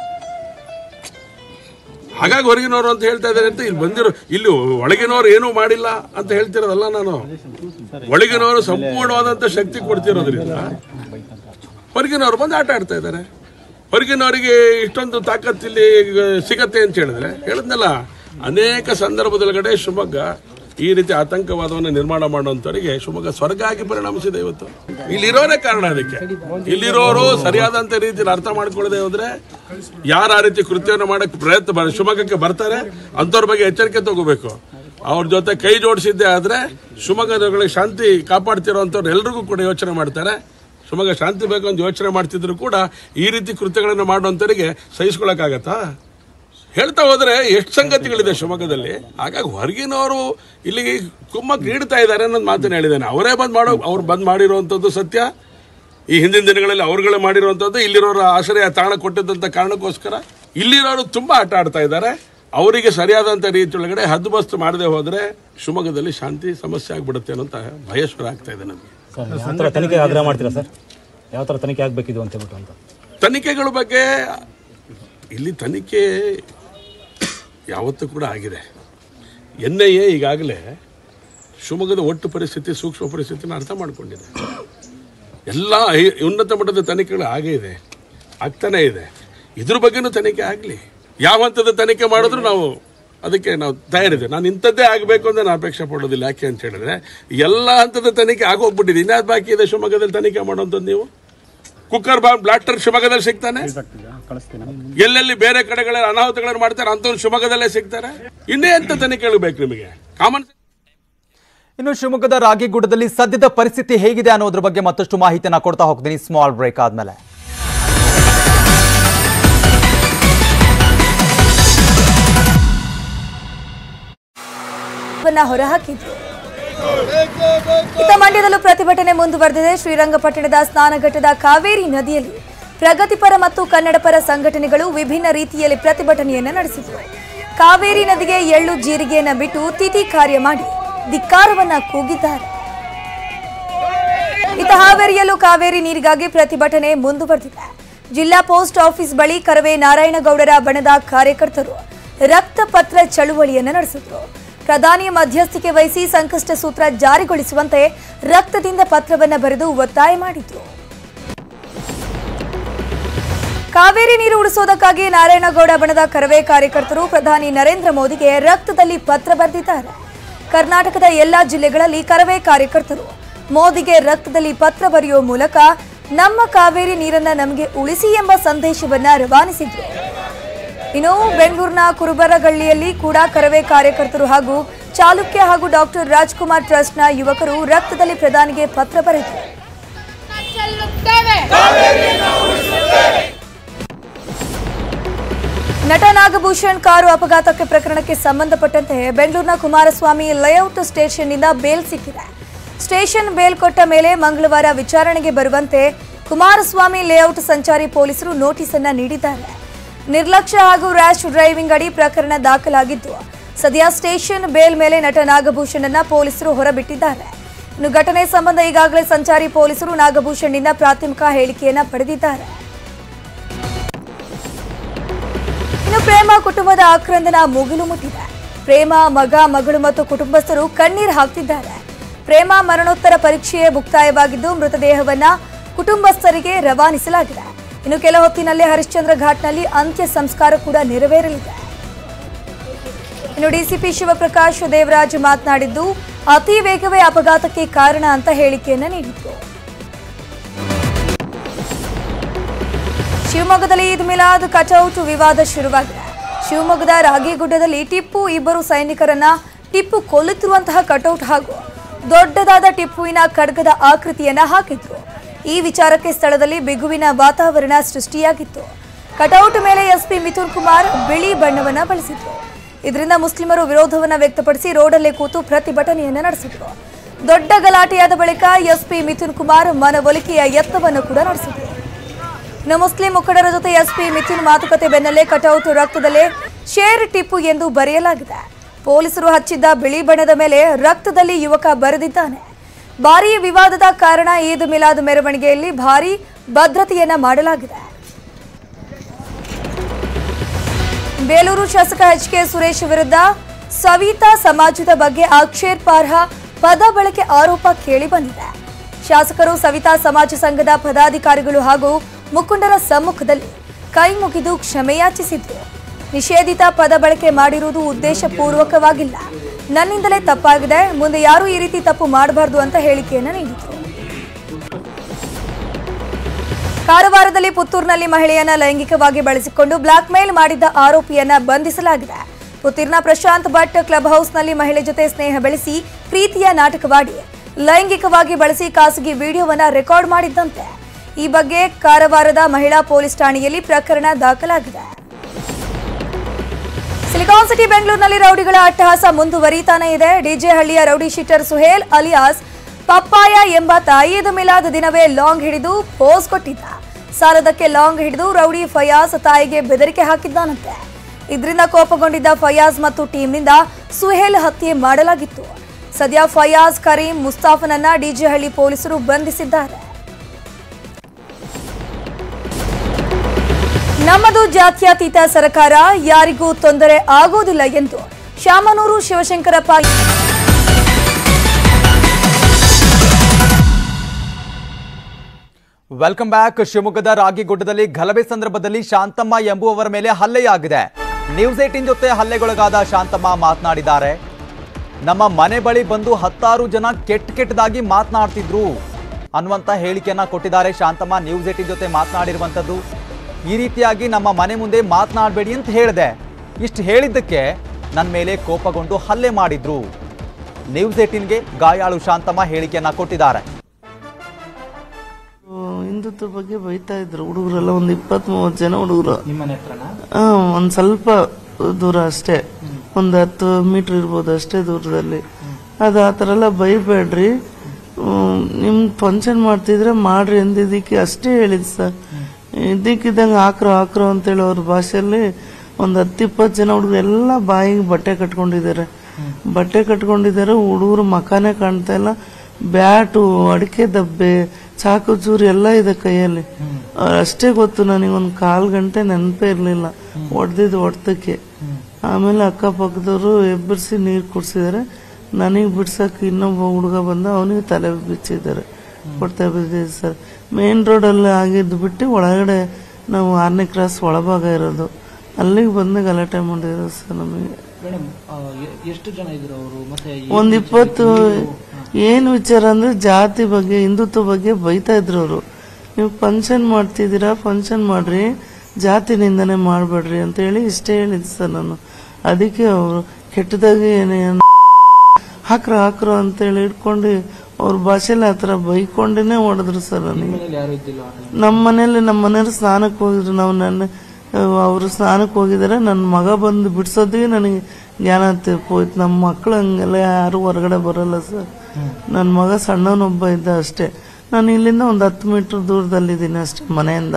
ಹಾಗಾಗಿ ಹೊರಗಿನವರು ಅಂತ ಹೇಳ್ತಾ ಇದ್ದಾರೆ ಅಂತ ಇಲ್ಲಿ ಬಂದಿರೋ ಇಲ್ಲಿ ಒಳಗಿನವರು ಏನೂ ಮಾಡಿಲ್ಲ ಅಂತ ಹೇಳ್ತಿರೋದಲ್ಲ ನಾನು ಒಳಗಿನವರು ಸಂಪೂರ್ಣವಾದಂತ ಶಕ್ತಿ ಕೊಡ್ತಿರೋದ್ರಿಂದ ಹೊರಗಿನವರು ಬಂದು ಆಟ ಆಡ್ತಾ ಇದ್ದಾರೆ ಹೊರಗಿನವರಿಗೆ ಇಷ್ಟೊಂದು ತಾಕತ್ತು ಇಲ್ಲಿ ಸಿಗತ್ತೆ ಅಂತ ಹೇಳಿದ್ರೆ ಹೇಳಿದ್ನಲ್ಲ ಅನೇಕ ಸಂದರ್ಭದೊಳಗಡೆ ಶಿವಮೊಗ್ಗ ಈ ರೀತಿ ಆತಂಕವಾದವನ್ನು ನಿರ್ಮಾಣ ಮಾಡುವಂತವರಿಗೆ ಶಿವಮೊಗ್ಗ ಸ್ವರ್ಗ ಆಗಿ ಪರಿಣಮಿಸಿದೆ ಇವತ್ತು ಇಲ್ಲಿರೋರೇ ಕಾರಣ ಅದಕ್ಕೆ ಇಲ್ಲಿರೋರು ಸರಿಯಾದಂತ ರೀತಿಯಲ್ಲಿ ಅರ್ಥ ಮಾಡ್ಕೊಳ್ಳದೆ ಹೋದ್ರೆ ಯಾರು ಆ ರೀತಿ ಕೃತ್ಯವನ್ನು ಮಾಡಕ್ಕೆ ಪ್ರಯತ್ನ ಬ- ಶಿವಮೊಗ್ಗಕ್ಕೆ ಬರ್ತಾರೆ ಅಂಥವ್ರ ಬಗ್ಗೆ ಎಚ್ಚರಿಕೆ ತಗೋಬೇಕು ಅವ್ರ ಜೊತೆ ಕೈ ಜೋಡಿಸಿದ್ದೆ ಆದ್ರೆ ಶಿವಮೊಗ್ಗದೊಳಗೆ ಶಾಂತಿ ಕಾಪಾಡ್ತಿರೋಂಥವ್ರು ಎಲ್ರಿಗೂ ಕೂಡ ಯೋಚನೆ ಮಾಡ್ತಾರೆ ಶಿವಮೊಗ್ಗ ಶಾಂತಿ ಬೇಕು ಅಂತ ಯೋಚನೆ ಮಾಡ್ತಿದ್ರು ಕೂಡ ಈ ರೀತಿ ಕೃತ್ಯಗಳನ್ನು ಮಾಡುವಂಥವರಿಗೆ ಸಹಿಸ್ಕೊಳಕ್ಕಾಗತ್ತಾ ಹೇಳ್ತಾ ಹೋದ್ರೆ ಎಷ್ಟು ಸಂಗತಿಗಳಿದೆ ಶಿವಮೊಗ್ಗದಲ್ಲಿ ಹಾಗಾಗಿ ಹೊರಗಿನವರು ಇಲ್ಲಿಗೆ ಕುಮ್ಮಕ್ಕೆ ನೀಡ್ತಾ ಇದ್ದಾರೆ ಅನ್ನೋದು ಮಾತನ್ನು ಹೇಳಿದ್ದೇನೆ ಅವರೇ ಬಂದ್ ಮಾಡೋ ಅವ್ರು ಬಂದ್ ಮಾಡಿರುವಂಥದ್ದು ಸತ್ಯ ಈ ಹಿಂದಿನ ದಿನಗಳಲ್ಲಿ ಅವ್ರುಗಳೇ ಮಾಡಿರುವಂಥದ್ದು ಇಲ್ಲಿರೋರ ಆಶ್ರಯ ತಾಣ ಕೊಟ್ಟಿದ್ದಂಥ ಕಾರಣಕ್ಕೋಸ್ಕರ ಇಲ್ಲಿರೋರು ತುಂಬಾ ಆಟ ಆಡ್ತಾ ಇದ್ದಾರೆ ಅವರಿಗೆ ಸರಿಯಾದಂಥ ರೀತಿಯೊಳಗಡೆ ಹದ್ದುಬಸ್ತು ಮಾಡದೆ ಹೋದ್ರೆ ಶಿವಮೊಗ್ಗದಲ್ಲಿ ಶಾಂತಿ ಸಮಸ್ಯೆ ಆಗ್ಬಿಡುತ್ತೆ ಅನ್ನೋಂಥ ಭಯ ಶುರು ಆಗ್ತಾ ಇದೆ ನನಗೆ ಯಾವ ಥರ ತನಿಖೆ ಆಗ್ರಹ ಮಾಡ್ತೀರಾ ಸರ್ ಯಾವ ಥರ ತನಿಖೆ ಆಗಬೇಕಿದು ಅಂತ ಹೇಳ್ಬಿಟ್ಟು ಅಂತ ತನಿಖೆಗಳ ಬಗ್ಗೆ ಇಲ್ಲಿ ತನಿಖೆ ಯಾವತ್ತೂ ಕೂಡ ಆಗಿದೆ ಎನ್ ಐ ಎ ಈಗಾಗಲೇ ಶಿವಮೊಗ್ಗದ ಒಟ್ಟು ಪರಿಸ್ಥಿತಿ ಸೂಕ್ಷ್ಮ ಪರಿಸ್ಥಿತಿನ ಅರ್ಥ ಮಾಡಿಕೊಂಡಿದೆ ಎಲ್ಲ ಐ- ಉನ್ನತ ಮಟ್ಟದ ತನಿಖೆಗಳು ಆಗೇ ಇದೆ ಆಗ್ತಾನೇ ಇದೆ ಇದ್ರ ಬಗ್ಗೆನೂ ತನಿಖೆ ಆಗಲಿ ಯಾವ ಹಂತದ ತನಿಖೆ ಮಾಡಿದ್ರು ನಾವು ಅದಕ್ಕೆ ನಾವು ತಯಾರಿದೆ ನಾನು ಇಂಥದ್ದೇ ಆಗಬೇಕು ಅಂತ ನಾನು ಅಪೇಕ್ಷೆ ಪಡೋದಿಲ್ಲ ಯಾಕೆ ಅಂತ ಹೇಳಿದ್ರೆ ಎಲ್ಲ ಹಂತದ ತನಿಖೆ ಆಗೋಗ್ಬಿಟ್ಟಿದೆ ಇನ್ಯಾವ್ದು ಬಾಕಿ ಇದೆ ಶಿವಮೊಗ್ಗದಲ್ಲಿ ತನಿಖೆ ಮಾಡೋಂಥದ್ದು ನೀವು ಕುಕ್ಕರ್ ಬಾಂಬ್ ಬ್ಲಾಸ್ಟರ್ ಶಿವಮೊಗ್ಗದಲ್ಲಿ ಸಿಗ್ತಾನೆ ಎಲ್ಲೆಲ್ಲಿ ಬೇರೆ ಕಡೆಗಳಲ್ಲಿ ಅನಾಹುತಗಳನ್ನು ಮಾಡ್ತಾರೆ ಅಂಥವ್ರು ಶಿವಮೊಗ್ಗದಲ್ಲೇ ಸಿಗ್ತಾರೆ ಇನ್ನೇ ಅಂತ ತನಿಖೆಗಳು ಬೇಕು ನಿಮಗೆ ಕಾಮನ್ ಇನ್ನು ಶಿವಮೊಗ್ಗದ ರಾಗಿಗುಡ್ಡದಲ್ಲಿ ಸದ್ಯದ ಪರಿಸ್ಥಿತಿ ಹೇಗಿದೆ ಅನ್ನೋದ್ರ ಬಗ್ಗೆ ಮತ್ತಷ್ಟು ಮಾಹಿತಿಯನ್ನ ಕೊಡ್ತಾ ಹೋಗ್ತೀನಿ ಸ್ಮಾಲ್ ಬ್ರೇಕ್ ಆದ್ಮೇಲೆ ವನ್ನ ಹೊರಹಾಕಿದ್ರು ಇತ್ತ ಮಂಡ್ಯದಲ್ಲೂ ಪ್ರತಿಭಟನೆ ಮುಂದುವರೆದಿದೆ ಶ್ರೀರಂಗಪಟ್ಟಣದ ಸ್ನಾನಘಟ್ಟದ ಕಾವೇರಿ ನದಿಯಲ್ಲಿ ಪ್ರಗತಿಪರ ಮತ್ತು ಕನ್ನಡಪರ ಸಂಘಟನೆಗಳು ವಿಭಿನ್ನ ರೀತಿಯಲ್ಲಿ ಪ್ರತಿಭಟನೆಯನ್ನು ನಡೆಸಿದ್ರು ಕಾವೇರಿ ನದಿಗೆ ಎಳ್ಳು ಜೀರಿಗೆಯನ್ನ ಬಿಟ್ಟು ತಿಥಿ ಕಾರ್ಯ ಮಾಡಿ ಧಿಕ್ಕಾರವನ್ನ ಕೂಗಿದ್ದಾರೆ ಇತ್ತ ಹಾವೇರಿಯಲ್ಲೂ ಕಾವೇರಿ ನೀರಿಗಾಗಿ ಪ್ರತಿಭಟನೆ ಮುಂದುವರೆದಿದೆ ಜಿಲ್ಲಾ ಪೋಸ್ಟ್ ಆಫೀಸ್ ಬಳಿ ಕರವೇ ನಾರಾಯಣಗೌಡರ ಬಣದ ಕಾರ್ಯಕರ್ತರು ರಕ್ತಪತ್ರ ಚಳುವಳಿಯನ್ನು ನಡೆಸಿದ್ರು ಪ್ರಧಾನಿಯ ಮಧ್ಯಸ್ಥಿಕೆ ವಹಿಸಿ ಸಂಕಷ್ಟ ಸೂತ್ರ ಜಾರಿಗೊಳಿಸುವಂತೆ ರಕ್ತದಿಂದ ಪತ್ರವನ್ನು ಬರೆದು ಒತ್ತಾಯ ಮಾಡಿದ್ರು ಕಾವೇರಿ ನೀರು ಉಳಿಸೋದಕ್ಕಾಗಿ ನಾರಾಯಣಗೌಡ ಬಣದ ಕರವೇ ಕಾರ್ಯಕರ್ತರು ಪ್ರಧಾನಿ ನರೇಂದ್ರ ಮೋದಿಗೆ ರಕ್ತದಲ್ಲಿ ಪತ್ರ ಬರೆದಿದ್ದಾರೆ ಕರ್ನಾಟಕದ ಎಲ್ಲಾ ಜಿಲ್ಲೆಗಳಲ್ಲಿ ಕರವೇ ಕಾರ್ಯಕರ್ತರು ಮೋದಿಗೆ ರಕ್ತದಲ್ಲಿ ಪತ್ರ ಬರೆಯುವ ಮೂಲಕ ನಮ್ಮ ಕಾವೇರಿ ನೀರನ್ನ ನಮಗೆ ಉಳಿಸಿ ಎಂಬ ಸಂದೇಶವನ್ನ ರವಾನಿಸಿದ್ರು ಇನ್ನು ಬೆಂಗಳೂರಿನ ಕುರುಬರಗಳ್ಳಿಯಲ್ಲಿ ಕೂಡ ಕರವೇ ಕಾರ್ಯಕರ್ತರು ಹಾಗೂ ಚಾಲುಕ್ಯ ಹಾಗೂ ಡಾಕ್ಟರ್ ರಾಜ್ಕುಮಾರ್ ಟ್ರಸ್ಟ್ನ ಯುವಕರು ರಕ್ತದಲ್ಲಿ ಪ್ರಧಾನಿಗೆ ಪತ್ರ ಬರೆದರು ನಟ ನಾಗಭೂಷಣ್ ಕಾರು ಅಪಘಾತಕ್ಕೆ ಪ್ರಕರಣಕ್ಕೆ ಸಂಬಂಧಪಟ್ಟಂತೆ ಬೆಂಗಳೂರಿನ ಕುಮಾರಸ್ವಾಮಿ ಲೇಔಟ್ ಸ್ಟೇಷನ್ನಿಂದ ಬೇಲ್ ಸಿಕ್ಕಿದೆ ಸ್ಟೇಷನ್ ಬೇಲ್ ಕೊಟ್ಟ ಮೇಲೆ ಮಂಗಳವಾರ ವಿಚಾರಣೆಗೆ ಬರುವಂತೆ ಕುಮಾರಸ್ವಾಮಿ ಲೇಔಟ್ ಸಂಚಾರಿ ಪೊಲೀಸರು ನೋಟಿಸ್ ಅನ್ನ ನೀಡಿದ್ದಾರೆ ನಿರ್ಲಕ್ಷ್ಯ ಹಾಗೂ ರ್ಯಾಶ್ ಡ್ರೈವಿಂಗ್ ಅಡಿ ಪ್ರಕರಣ ದಾಖಲಾಗಿದ್ದು ಸದ್ಯ ಸ್ಟೇಷನ್ ಬೇಲ್ ಮೇಲೆ ನಟ ನಾಗಭೂಷಣ್ ಅನ್ನ ಪೊಲೀಸರು ಹೊರಬಿಟ್ಟಿದ್ದಾರೆ ಇನ್ನು ಘಟನೆ ಸಂಬಂಧ ಈಗಾಗಲೇ ಸಂಚಾರಿ ಪೊಲೀಸರು ನಾಗಭೂಷಣ್ನಿಂದ ಪ್ರಾಥಮಿಕ ಹೇಳಿಕೆಯನ್ನ ಪಡೆದಿದ್ದಾರೆ ಇನ್ನು ಪ್ರೇಮ ಕುಟುಂಬದ ಆಕ್ರಂದನ ಮುಗಿಲು ಮುಟ್ಟಿದೆ ಪ್ರೇಮ ಮಗ ಮಗಳು ಮತ್ತು ಕುಟುಂಬಸ್ಥರು ಕಣ್ಣೀರು ಹಾಕ್ತಿದ್ದಾರೆ ಪ್ರೇಮ ಮರಣೋತ್ತರ ಪರೀಕ್ಷೆ ಮುಕ್ತಾಯವಾಗಿದ್ದು ಮೃತದೇಹವನ್ನ ಕುಟುಂಬಸ್ಥರಿಗೆ ರವಾನಿಸಲಾಗಿದೆ ಇನ್ನು ಕೆಲ ಹೊತ್ತಿನಲ್ಲೇ ಹರಿಶ್ಚಂದ್ರ ಘಾಟ್ನಲ್ಲಿ ಅಂತ್ಯ ಸಂಸ್ಕಾರ ಕೂಡ ನೆರವೇರಲಿದೆ ಇನ್ನು ಡಿಸಿಪಿ ಶಿವಪ್ರಕಾಶ್ ದೇವರಾಜ್ ಮಾತನಾಡಿದ್ದು ಅತಿ ವೇಗವೇ ಅಪಘಾತಕ್ಕೆ ಕಾರಣ ಅಂತ ಹೇಳಿಕೆಯನ್ನ ನೀಡಿದ್ರು ಶಿವಮೊಗ್ಗದಲ್ಲಿ ಈದ್ ಮಿಲಾದ್ ಕಟೌಟ್ ವಿವಾದ ಶುರುವಾಗಿದೆ ಶಿವಮೊಗ್ಗದ ರಾಗಿಗುಡ್ಡದಲ್ಲಿ ಟಿಪ್ಪು ಇಬ್ಬರು ಸೈನಿಕರನ್ನ ಟಿಪ್ಪು ಕೊಲ್ಲುತ್ತಿರುವಂತಹ ಕಟೌಟ್ ಹಾಗೂ ದೊಡ್ಡದಾದ ಟಿಪ್ಪುವಿನ ಖಡ್ಗದ ಆಕೃತಿಯನ್ನ ಹಾಕಿದ್ರು ಈ ವಿಚಾರಕ್ಕೆ ಸ್ಥಳದಲ್ಲಿ ಬಿಗುವಿನ ವಾತಾವರಣ ಸೃಷ್ಟಿಯಾಗಿತ್ತು ಕಟೌಟ್ ಮೇಲೆ ಎಸ್ಪಿ ಮಿಥುನ್ ಕುಮಾರ್ ಬಿಳಿ ಬಣ್ಣವನ್ನ ಬಳಸಿದ್ರು ಇದರಿಂದ ಮುಸ್ಲಿಮರು ವಿರೋಧವನ್ನ ವ್ಯಕ್ತಪಡಿಸಿ ರೋಡಲ್ಲೇ ಕೂತು ಪ್ರತಿಭಟನೆಯನ್ನ ನಡೆಸಿದ್ರು ದೊಡ್ಡ ಗಲಾಟೆಯಾದ ಬಳಿಕ ಎಸ್ಪಿ ಮಿಥುನ್ ಕುಮಾರ್ ಮನವೊಲಿಕೆಯ ಯತ್ನವನ್ನು ಕೂಡ ನಡೆಸಿದರು ಇನ್ನು ಮುಸ್ಲಿಂ ಮುಖಂಡರ ಜೊತೆ ಎಸ್ಪಿ ಮಿಥುನ್ ಮಾತುಕತೆ ಬೆನ್ನಲ್ಲೇ ಕಟೌಟ್ ರಕ್ತದಲ್ಲೇ ಶೇರ್ ಟಿಪ್ಪು ಎಂದು ಬರೆಯಲಾಗಿದೆ ಪೊಲೀಸರು ಹಚ್ಚಿದ್ದ ಬಿಳಿ ಬಣ್ಣದ ಮೇಲೆ ರಕ್ತದಲ್ಲಿ ಯುವಕ ಬರೆದಿದ್ದಾನೆ ಭಾರೀ ವಿವಾದದ ಕಾರಣ ಈದ್ ಮಿಲಾದ್ ಮೆರವಣಿಗೆಯಲ್ಲಿ ಭಾರೀ ಭದ್ರತೆಯನ್ನ ಮಾಡಲಾಗಿದೆ ಬೇಲೂರು ಶಾಸಕ ಎಚ್ ಕೆ ಸುರೇಶ್ ವಿರುದ್ಧ ಸವಿತಾ ಸಮಾಜದ ಬಗ್ಗೆ ಆಕ್ಷೇಪಾರ್ಹ ಪದ ಬಳಕೆ ಆರೋಪ ಕೇಳಿಬಂದಿದೆ ಶಾಸಕರು ಸವಿತಾ ಸಮಾಜ ಸಂಘದ ಪದಾಧಿಕಾರಿಗಳು ಹಾಗೂ ಮುಖಂಡರ ಸಮ್ಮುಖದಲ್ಲಿ ಕೈ ಮುಗಿದು ಕ್ಷಮೆಯಾಚಿಸಿದ್ರು ನಿಷೇಧಿತ ಪದ ಬಳಕೆ ಮಾಡಿರುವುದು ಉದ್ದೇಶಪೂರ್ವಕವಾಗಿಲ್ಲ ನನ್ನಿಂದಲೇ ತಪ್ಪಾಗಿದೆ ಮುಂದೆ ಯಾರೂ ಈ ರೀತಿ ತಪ್ಪು ಮಾಡಬಾರದು ಅಂತ ಹೇಳಿಕೆಯನ್ನು ನೀಡಿದ್ರು ಕಾರವಾರದಲ್ಲಿ ಪುತ್ತೂರಿನಲ್ಲಿ ಮಹಿಳೆಯನ್ನ ಲೈಂಗಿಕವಾಗಿ ಬಳಸಿಕೊಂಡು ಬ್ಲಾಕ್ ಮೇಲ್ ಮಾಡಿದ್ದ ಆರೋಪಿಯನ್ನ ಬಂಧಿಸಲಾಗಿದೆ ಪುತ್ತೂರಿನ ಪ್ರಶಾಂತ್ ಭಟ್ ಕ್ಲಬ್ ಹೌಸ್ನಲ್ಲಿ ಮಹಿಳೆ ಜೊತೆ ಸ್ನೇಹ ಬೆಳೆಸಿ ಪ್ರೀತಿಯ ನಾಟಕವಾಡಿ ಲೈಂಗಿಕವಾಗಿ ಬಳಸಿ ಖಾಸಗಿ ವಿಡಿಯೋವನ್ನ ರೆಕಾರ್ಡ್ ಮಾಡಿದ್ದಂತೆ ಈ ಬಗ್ಗೆ ಕಾರವಾರದ ಮಹಿಳಾ ಪೊಲೀಸ್ ಠಾಣೆಯಲ್ಲಿ ಪ್ರಕರಣ ದಾಖಲಾಗಿದೆ ಸಿಲಿಕಾನ್ ಸಿಟಿ ಬೆಂಗಳೂರಿನಲ್ಲಿ ರೌಡಿಗಳ ಅಟ್ಟಹಾಸ ಮುಂದುವರಿತಾನೇ ಇದೆ ಡಿಜೆ ಹಳ್ಳಿಯ rowdy sheeter Suhail alias Pappaya ಎಂಬಾತ ಈದ್ ಮಿಲಾದ್ ದಿನವೇ ಲಾಂಗ್ ಹಿಡಿದು ಪೋಸ್ ಕೊಟ್ಟಿದ್ದ ಸಾಲದಕ್ಕೆ ಲಾಂಗ್ ಹಿಡಿದು ರೌಡಿ ಫಯಾಜ್ ತಾಯಿಗೆ ಬೆದರಿಕೆ ಹಾಕಿದ್ದಾನಂತೆ ಇದರಿಂದ ಕೋಪಗೊಂಡಿದ್ದ ಫಯಾಜ್ ಮತ್ತು ಟೀಮ್ನಿಂದ ಸುಹೇಲ್ ಹತ್ಯೆ ಮಾಡಲಾಗಿತ್ತು ಸದ್ಯ ಫಯಾಜ್ ಕರೀಂ ಮುಸ್ತಾಫನನ್ನ ಡಿಜೆ ಹಳ್ಳಿ ಪೊಲೀಸರು ಬಂಧಿಸಿದ್ದಾರೆ ನಮ್ಮದು ಜಾತ್ಯತೀತ ಸರ್ಕಾರ ಯಾರಿಗೂ ತೊಂದರೆ ಆಗೋದಿಲ್ಲ ಎಂದು ಶಾಮನೂರು ಶಿವಶಂಕರಪ್ಪ ವೆಲ್ಕಮ್ ಬ್ಯಾಕ್ ಶಿವಮೊಗ್ಗದ ರಾಗಿಗುಡ್ಡದಲ್ಲಿ ಗಲಭೆ ಸಂದರ್ಭದಲ್ಲಿ ಶಾಂತಮ್ಮ ಎಂಬುವವರ ಮೇಲೆ ಹಲ್ಲೆಯಾಗಿದೆ ನ್ಯೂಸ್ ಏಟಿನ್ ಜೊತೆ ಹಲ್ಲೆಗೊಳಗಾದ ಶಾಂತಮ್ಮ ಮಾತನಾಡಿದ್ದಾರೆ ನಮ್ಮ ಮನೆ ಬಳಿ ಬಂದು ಹತ್ತಾರು ಜನ ಕೆಟ್ಟ ಕೆಟ್ಟದಾಗಿ ಮಾತನಾಡ್ತಿದ್ರು ಅನ್ನುವಂತ ಹೇಳಿಕೆಯನ್ನ ಕೊಟ್ಟಿದ್ದಾರೆ ಶಾಂತಮ್ಮ ನ್ಯೂಸ್ ಏಟಿನ್ ಜೊತೆ ಮಾತನಾಡಿರುವಂಥದ್ದು ಈ ರೀತಿಯಾಗಿ ನಮ್ಮ ಮನೆ ಮುಂದೆ ಮಾತನಾಡಬೇಡಿ ಅಂತ ಹೇಳಿದೆ ಇಷ್ಟು ಹೇಳಿದ್ದಕ್ಕೆ ನನ್ನ ಮೇಲೆ ಕೋಪಗೊಂಡು ಹಲ್ಲೆ ಮಾಡಿದ್ರು ನ್ಯೂಸ್ ಏಟಿನ್ಗೆ ಗಾಯಾಳು ಶಾಂತಮ್ಮ ಹೇಳಿಕೆಯನ್ನ ಕೊಟ್ಟಿದ್ದಾರೆ ಹಿಂದುತ್ವ ಬಗ್ಗೆ ಬೈತಾ ಇದ್ರು ಹುಡುಗರೆಲ್ಲ ಒಂದ್ ಇಪ್ಪತ್ ಮೂವತ್ ಜನ ಹುಡುಗರು ನಿಮ್ಮನೆ ಹತ್ರನಾ ಒಂದ್ ಸ್ವಲ್ಪ ದೂರ ಅಷ್ಟೇ ಒಂದ್ ಹತ್ತು ಮೀಟರ್ ಇರ್ಬೋದು ಅಷ್ಟೇ ದೂರದಲ್ಲಿ ಅದು ಆ ಥರ ಎಲ್ಲ ಬೈಬೇಡ್ರಿ ಹ್ಮ್, ನಿಮ್ ಫಂಕ್ಷನ್ ಮಾಡ್ತಿದ್ರೆ ಮಾಡ್ರಿ ಅಂದಿದ್ದಕ್ಕೆ ಅಷ್ಟೇ ಹೇಳಿದ್ ಸರ್ ಇದ್ದಕ್ಕಿದ್ದಂಗೆ ಹಾಕ್ರೋ ಹಾಕ್ರೋ ಅಂತೇಳಿ ಅವ್ರ ಭಾಷೆಯಲ್ಲಿ ಒಂದ್ ಹತ್ತಿಪ್ಪತ್ತು ಜನ ಹುಡುಗರು ಎಲ್ಲ ಬಾಯಿಗೆ ಬಟ್ಟೆ ಕಟ್ಕೊಂಡಿದ್ದಾರೆ ಬಟ್ಟೆ ಕಟ್ಕೊಂಡಿದ್ದಾರೆ ಹುಡುಗರು ಮಕಾನೇ ಕಾಣ್ತಾ ಇಲ್ಲ ಬ್ಯಾಟು ಅಡಿಕೆ ದಬ್ಬೆ ಚಾಕು ಚೂರು ಎಲ್ಲ ಇದೆ ಕೈಯಲ್ಲಿ ಅವ್ರ್ ಅಷ್ಟೇ ಗೊತ್ತು ನನಗೆ ಒಂದು ಕಾಲ್ ಗಂಟೆ ನೆನಪೇ ಇರಲಿಲ್ಲ ಹೊಡೆದಿದ್ದು ಹೊಡೆದಕ್ಕೆ ಆಮೇಲೆ ಅಕ್ಕಪಕ್ಕದವರು ಎಬ್ಬರಿಸಿ ನೀರು ಕುಡಿಸಿದ್ದಾರೆ ನನಗೆ ಬಿಡ್ಸಕ್ಕೆ ಇನ್ನೊಬ್ಬ ಹುಡುಗ ಬಂದ ಅವನಿಗೆ ತಲೆ ಬಿಚ್ಚಿದ್ದಾರೆ ಕೊಡ್ತಾ ಬಿದ್ದಿದೆ ಸರ್ ಮೇನ್ ರೋಡಲ್ಲಿ ಆಗಿದ್ದು ಬಿಟ್ಟು ಒಳಗಡೆ ನಾವು ಆರನೇ ಕ್ರಾಸ್ ಒಳಭಾಗ ಇರೋದು ಅಲ್ಲಿಗೆ ಬಂದು ಗಲಾಟೆ ಮಾಡಿದ್ರು ಸರ್ ನಮಗೆ ಮೇಡಮ್ ಎಷ್ಟು ಜನ ಇದ್ರು ಅವರು ಮತ್ತೆ ಒಂದ್ ಇಪ್ಪತ್ತು ಏನ್ ವಿಚಾರ ಅಂದ್ರೆ ಜಾತಿ ಬಗ್ಗೆ ಹಿಂದುತ್ವ ಬಗ್ಗೆ ಬೈತಾ ಇದ್ರು ಅವರು ನೀವು ಫಂಕ್ಷನ್ ಮಾಡ್ತಿದ್ದೀರಾ ಫಂಕ್ಷನ್ ಮಾಡ್ರಿ ಜಾತಿ ನಿಂದನೆ ಮಾಡ್ಬೇಡ್ರಿ ಅಂತ ಹೇಳಿ ಇಷ್ಟೇ ಹೇಳಿದ್ ಸರ್ ನಾನು ಅದಕ್ಕೆ ಅವರು ಕೆಟ್ಟದಾಗಿ ಏನೇ ಹಾಕ್ರ ಹಾಕ್ರ ಅಂತ ಹೇಳಿ ಇಟ್ಕೊಂಡು ಅವ್ರ ಭಾಷೆಲಿ ಆ ಥರ ಬೈಕೊಂಡೇನೆ ಹೊಡೆದ್ರು ಸರ್ ನನಗೆ ಮನೇಲಿ ಯಾರು ಇದ್ದಿಲ್ಲ ನಮ್ಮ ಮನೇಲಿ ನಮ್ಮ ಮನೆಯವ್ರು ಸ್ನಾನಕ್ಕೆ ಹೋಗಿದ್ರು ನಾವು ನನ್ನ ಅವರು ಸ್ನಾನಕ್ಕೆ ಹೋಗಿದ್ದಾರೆ ನನ್ನ ಮಗ ಬಂದು ಬಿಡ್ಸೋದಿಗೆ ನನಗೆ ಜ್ಞಾನ ಹೋಯ್ತು ನಮ್ಮ ಮಕ್ಕಳು ಹಂಗೆಲ್ಲ ಯಾರು ಹೊರಗಡೆ ಬರಲ್ಲ ಸರ್ ನನ್ನ ಮಗ ಸಣ್ಣವನೊಬ್ಬ ಇದ್ದ ಅಷ್ಟೇ ನಾನು ಇಲ್ಲಿಂದ ಒಂದು ಹತ್ತು ಮೀಟರ್ ದೂರದಲ್ಲಿದ್ದೀನಿ ಅಷ್ಟೇ ಮನೆಯಿಂದ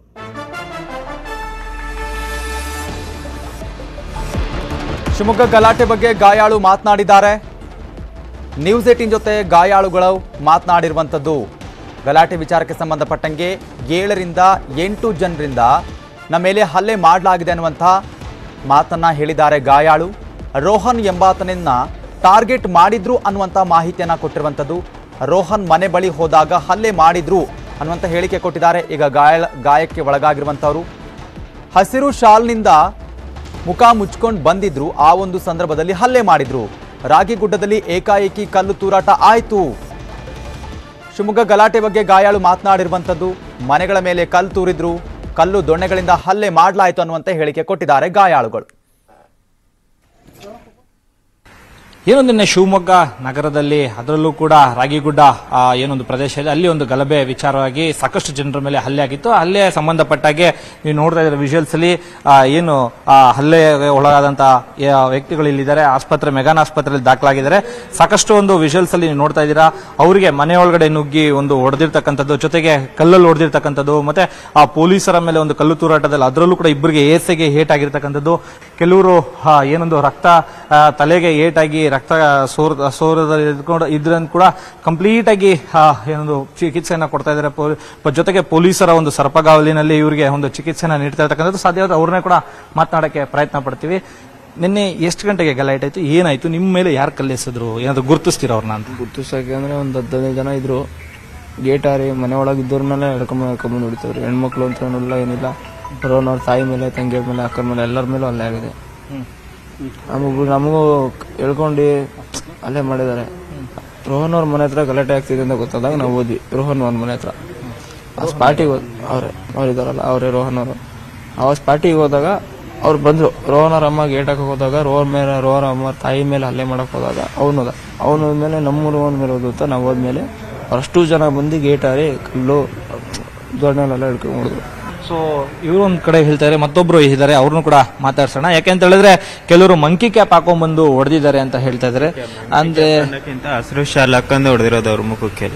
ಶಿವಮೊಗ್ಗ ಗಲಾಟೆ ಬಗ್ಗೆ ಗಾಯಾಳು ಮಾತನಾಡಿದ್ದಾರೆ ನ್ಯೂಸ್ ಏಟಿನ್ ಜೊತೆ ಗಾಯಾಳುಗಳು ಮಾತನಾಡಿರುವಂಥದ್ದು ಗಲಾಟೆ ವಿಚಾರಕ್ಕೆ ಸಂಬಂಧಪಟ್ಟಂಗೆ ಏಳರಿಂದ ಎಂಟು ಜನರಿಂದ ನಮ್ಮ ಮೇಲೆ ಹಲ್ಲೆ ಮಾಡಲಾಗಿದೆ ಅನ್ನುವಂಥ ಮಾತನ್ನ ಹೇಳಿದ್ದಾರೆ ಗಾಯಾಳು ರೋಹನ್ ಎಂಬಾತನನ್ನ ಟಾರ್ಗೆಟ್ ಮಾಡಿದ್ರು ಅನ್ನುವಂಥ ಮಾಹಿತಿಯನ್ನ ಕೊಟ್ಟಿರುವಂಥದ್ದು ರೋಹನ್ ಮನೆ ಬಳಿ ಹೋದಾಗ ಹಲ್ಲೆ ಮಾಡಿದ್ರು ಅನ್ನುವಂಥ ಹೇಳಿಕೆ ಕೊಟ್ಟಿದ್ದಾರೆ ಈಗ ಗಾಯ ಗಾಯಕ್ಕೆ ಒಳಗಾಗಿರುವಂಥವ್ರು ಹಸಿರು ಶಾಲ್ನಿಂದ ಮುಖ ಮುಚ್ಕೊಂಡು ಬಂದಿದ್ರು ಆ ಒಂದು ಸಂದರ್ಭದಲ್ಲಿ ಹಲ್ಲೆ ಮಾಡಿದ್ರು ರಾಗಿಗುಡ್ಡದಲ್ಲಿ ಏಕಾಏಕಿ ಕಲ್ಲು ತೂರಾಟ ಆಯ್ತು ಶಿವಮೊಗ್ಗ ಗಲಾಟೆ ಬಗ್ಗೆ ಗಾಯಾಳು ಮಾತನಾಡಿರುವಂಥದ್ದು ಮನೆಗಳ ಮೇಲೆ ಕಲ್ಲು ತೂರಿದ್ರು ಕಲ್ಲು ದೊಣ್ಣೆಗಳಿಂದ ಹಲ್ಲೆ ಮಾಡಲಾಯಿತು ಅನ್ನುವಂತೆ ಹೇಳಿಕೆ ಕೊಟ್ಟಿದ್ದಾರೆ ಗಾಯಾಳುಗಳು ಏನೊಂದು ನಿನ್ನೆ ಶಿವಮೊಗ್ಗ ನಗರದಲ್ಲಿ ಅದರಲ್ಲೂ ಕೂಡ ರಾಗಿಗುಡ್ಡ ಆ, ಏನೊಂದು ಪ್ರದೇಶ ಇದೆ ಅಲ್ಲಿ ಒಂದು ಗಲಭೆ ವಿಚಾರವಾಗಿ ಸಾಕಷ್ಟು ಜನರ ಮೇಲೆ ಹಲ್ಲೆ ಆಗಿತ್ತು ಹಲ್ಲೆ ಸಂಬಂಧಪಟ್ಟಾಗೆ ನೀವು ನೋಡ್ತಾ ಇದ್ರೆ ವಿಜುವಲ್ಸ್ ಅಲ್ಲಿ ಆ, ಏನು ಆ, ಹಲ್ಲೆಗೆ ಒಳಗಾದಂತ ಆ, ವ್ಯಕ್ತಿಗಳು ಇಲ್ಲಿದ್ದಾರೆ ಆಸ್ಪತ್ರೆ ಮೆಗಾನ್ ಆಸ್ಪತ್ರೆಯಲ್ಲಿ ದಾಖಲಾಗಿದ್ದಾರೆ ಸಾಕಷ್ಟು ಒಂದು ವಿಜುವಲ್ಸ್ ಅಲ್ಲಿ ನೀವು ನೋಡ್ತಾ ಇದ್ದೀರಾ ಅವರಿಗೆ ಮನೆ ಒಳಗಡೆ ನುಗ್ಗಿ ಒಂದು ಹೊಡೆದಿರ್ತಕ್ಕಂಥದ್ದು ಜೊತೆಗೆ ಕಲ್ಲಲ್ಲಿ ಹೊಡೆದಿರ್ತಕ್ಕಂಥದ್ದು ಮತ್ತೆ ಆ ಪೊಲೀಸರ ಮೇಲೆ ಒಂದು ಕಲ್ಲು ತೂರಾಟದಲ್ಲಿ ಅದರಲ್ಲೂ ಕೂಡ ಇಬ್ಬರಿಗೆ ಏಸೆಗೆ ಏಟ್ ಆಗಿರ್ತಕ್ಕಂಥದ್ದು ಕೆಲವರು ಆ, ಏನೊಂದು ರಕ್ತ ಆ, ತಲೆಗೆ ಏಟಾಗಿ ರಕ್ತ ಸೋರ್ ಸೋರದಲ್ಲಿ ಇದ್ಕೊಂಡು ಇದ್ರನ್ನು ಕೂಡ ಕಂಪ್ಲೀಟ್ ಆಗಿ ಆ, ಏನೊಂದು ಚಿಕಿತ್ಸೆಯನ್ನ ಕೊಡ್ತಾ ಇದ್ದಾರೆ ಪೊಲೀ- ಪ- ಜೊತೆಗೆ ಪೊಲೀಸರ ಒಂದು ಸರ್ಪಗಾವಲಿನಲ್ಲಿ ಇವರಿಗೆ ಒಂದು ಚಿಕಿತ್ಸೆನ ನೀಡ್ತಾ ಇರ್ತಕ್ಕಂಥದ್ದು ಸಾಧ್ಯವಾದ ಅವ್ರನ್ನೇ ಕೂಡ ಮಾತನಾಡಕ್ಕೆ ಪ್ರಯತ್ನ ಪಡ್ತೀವಿ ನಿನ್ನೆ ಎಷ್ಟು ಗಂಟೆಗೆ ಗಲಾಟೆ ಆಯ್ತು ಏನಾಯ್ತು ನಿಮ್ಮ ಮೇಲೆ ಯಾರು ಕಲ್ಲೆಸಿದ್ರು ಏನಾದ್ರು ಗುರುತಿಸ್ತೀರ ಅವ್ರನ್ನ ಅಂತ ಗುರ್ತಿಸೋಕೆ ಅಂದ್ರೆ ಒಂದು ಹದಿನೈದು ಜನ ಇದ್ರು ಗೇಟ್ ಹಾರಿ ಮನೆ ಒಳಗೆ ಇದ್ದವ್ರನ್ನೆಲ್ಲ ಎಳ್ಕೊಂಬ ಎಳ್ಕೊಂಬಂದು ಹೊಡಿತವ್ರು ಹೆಣ್ಮಕ್ಳು ಅಂತ ಏನಿಲ್ಲ ಏನಿಲ್ಲ ಬರೋನ್ ಅವ್ರ ತಾಯಿ ಮೇಲೆ ತಂಗಿ ಮೇಲೆ ಅಕ್ಕನ ಮೇಲೆ ಎಲ್ಲರ ಮೇಲೂ ಅಲ್ಲೇ ಆಗಿದೆ ನಮಗೂ ನಮಗೂ ಎಳ್ಕೊಂಡು ಅಲ್ಲೇ ಮಾಡಿದ್ದಾರೆ ರೋಹನ್ ಅವ್ರ ಮನೆ ಹತ್ರ ಗಲಾಟೆ ಆಗ್ತಿದೆ ಅಂತ ಗೊತ್ತಾದಾಗ ನಾವು ಹೋದ್ವಿ ರೋಹನ್ ಅವ್ರ ಮನೆ ಹತ್ರ ಆ ಸ್ಪಾಟಿಗೆ ಅವ್ರೆ ಅವ್ರಿದಾರಲ್ಲ ಅವರೇ ರೋಹನ್ ಅವರು ಆ ಸ್ಪಾಟಿಗೆ ಹೋದಾಗ ಅವ್ರು ಬಂದ್ರು ರೋಹನ್ ಅವ್ರ ಅಮ್ಮ ಗೇಟ್ ಹಾಕಕ್ ಹೋದಾಗ ರೋಹನ್ ಮೇಲೆ ರೋಹನ್ ಅಮ್ಮ ತಾಯಿ ಮೇಲೆ ಹಲ್ಲೆ ಮಾಡಕ್ ಹೋದಾಗ ಅವನು ಹೋದ ಅವನು ಮೇಲೆ ನಮ್ಮ ರೋಹನ್ ಮೇಲೆ ಹೋದ ನಾವು ಹೋದ್ಮೇಲೆ ಅಷ್ಟು ಜನ ಬಂದು ಗೇಟ್ ಹಾರಿ ಕಲ್ಲು ದೊಡ್ಡನೆಲ್ಲ ಹಿಡ್ಕೊಂಡು ಹೊಡೆದ್ರು ಸೊ ಇವರು ಒಂದ್ ಕಡೆ ಹೇಳ್ತಾರೆ ಮತ್ತೊಬ್ರು ಇದ್ದಾರೆ ಅವ್ರನ್ನು ಕೂಡ ಮಾತಾಡ್ಸೋಣ ಯಾಕೆ ಅಂತ ಹೇಳಿದ್ರೆ ಕೆಲವರು ಮಂಕಿ ಕ್ಯಾಪ್ ಹಾಕೊಂಡ್ಬಂದು ಹೊಡೆದಿದ್ದಾರೆ ಅಂತ ಹೇಳ್ತಾ ಇದ್ದಾರೆ ಅಂದ್ರೆ ಹಸಿರು ಶಾಲ್ ಹಾಕಂದು ಹೊಡೆದಿರೋದು ಅವ್ರ ಮುಖಕ್ಕೆಲ್ಲ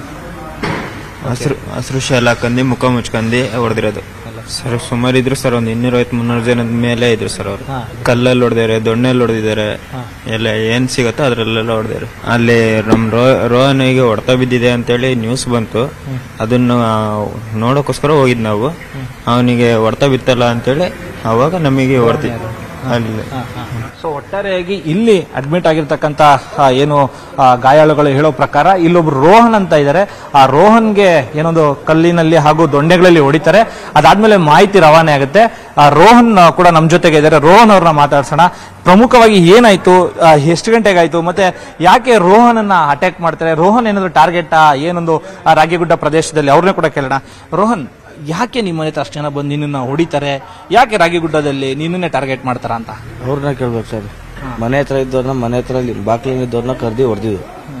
ಹಸಿರು ಹಸಿರು ಶಾಲ್ ಹಾಕಂದು ಮುಖ ಮುಚ್ಕಂದು ಹೊಡೆದಿರೋದು ಸರ್ ಸುಮಾರು ಇದ್ರು ಸರ್ ಒಂದು ಇನ್ನೂರೈವತ್ತು ಮುನ್ನೂರು ಜನದ ಮೇಲೆ ಇದ್ರು ಸರ್ ಅವರು ಹಾ. ಕಲ್ಲಲ್ಲಿ ಹೊಡೆದಿದ್ದಾರೆ ದೊಣ್ಣೆಲ್ಲಿ ಹೊಡೆದಿದ್ದಾರೆ ಎಲ್ಲ ಏನ್ ಸಿಗತ್ತೋ ಅದ್ರಲ್ಲೆಲ್ಲ ಹೊಡೆದಿದ್ದಾರೆ ಅಲ್ಲಿ ನಮ್ ರೋ ರೋಹನಿಗೆ ಹೊಡೆತ ಬಿದ್ದಿದೆ ಅಂತೇಳಿ ನ್ಯೂಸ್ ಬಂತು ಅದನ್ನ ನೋಡೋಕ್ಕೋಸ್ಕರ ಹೋಗಿದ್ ನಾವು ಅವನಿಗೆ ಹೊಡೆತ ಬಿತ್ತಲ್ಲ ಅಂತೇಳಿ ಅವಾಗ ನಮಗೆ ಹೊಡೆದಿ ಅಲ್ಲಿ ಸೊ ಒಟ್ಟಾರೆಯಾಗಿ ಇಲ್ಲಿ ಅಡ್ಮಿಟ್ ಆಗಿರ್ತಕ್ಕಂತ ಆ, ಏನು ಆ, ಗಾಯಾಳುಗಳು ಹೇಳೋ ಪ್ರಕಾರ ಇಲ್ಲೊಬ್ರು ರೋಹನ್ ಅಂತ ಇದ್ದಾರೆ ಆ ರೋಹನ್ಗೆ ಏನೊಂದು ಕಲ್ಲಿನಲ್ಲಿ ಹಾಗೂ ದೊಣ್ಣೆಗಳಲ್ಲಿ ಹೊಡಿತಾರೆ ಅದಾದ್ಮೇಲೆ ಮಾಹಿತಿ ರವಾನೆ ಆಗುತ್ತೆ ಆ ರೋಹನ್ ಆ, ಕೂಡ ನಮ್ ಜೊತೆಗೆ ಇದ್ದಾರೆ ರೋಹನ್ ಅವ್ರನ್ನ ಮಾತಾಡ್ಸೋಣ ಪ್ರಮುಖವಾಗಿ ಏನಾಯ್ತು ಆ, ಎಷ್ಟು ಗಂಟೆಗೆ ಆಯ್ತು ಮತ್ತೆ ಯಾಕೆ ರೋಹನ್ ಅನ್ನ ಅಟ್ಯಾಕ್ ಮಾಡ್ತಾರೆ ರೋಹನ್ ಏನಾದ್ರು ಟಾರ್ಗೆಟ್ ಏನೊಂದು ಆ ರಾಗಿಗುಡ್ಡ ಪ್ರದೇಶದಲ್ಲಿ ಅವ್ರನ್ನೇ ಕೂಡ ಕೇಳೋಣ ರೋಹನ್ ಯಾಕೆ ನಿಮ್ಮ ಮನೆ ಹತ್ರ ಅಷ್ಟು ಜನ ಬಂದು ನಿನ್ನನ್ನ ಹೊಡಿತಾರೆ ಯಾಕೆ ರಾಗಿಗುಡ್ಡದಲ್ಲಿ ನಿನ್ನನ್ನೇ ಟಾರ್ಗೆಟ್ ಮಾಡ್ತಾರ ಅಂತ ಅವ್ರನ್ನ ಕೇಳ್ಬೇಕು ಸರ್ ಮನೆ ಹತ್ರ ಇದ್ದವ್ರನ್ನ ಮನೆ ಹತ್ರ ಬಾಕ್ಲಿನ ಇದ್ದವ್ರನ್ನ ಕರ್ದಿ ಹೊಡೆದಿದ್ದು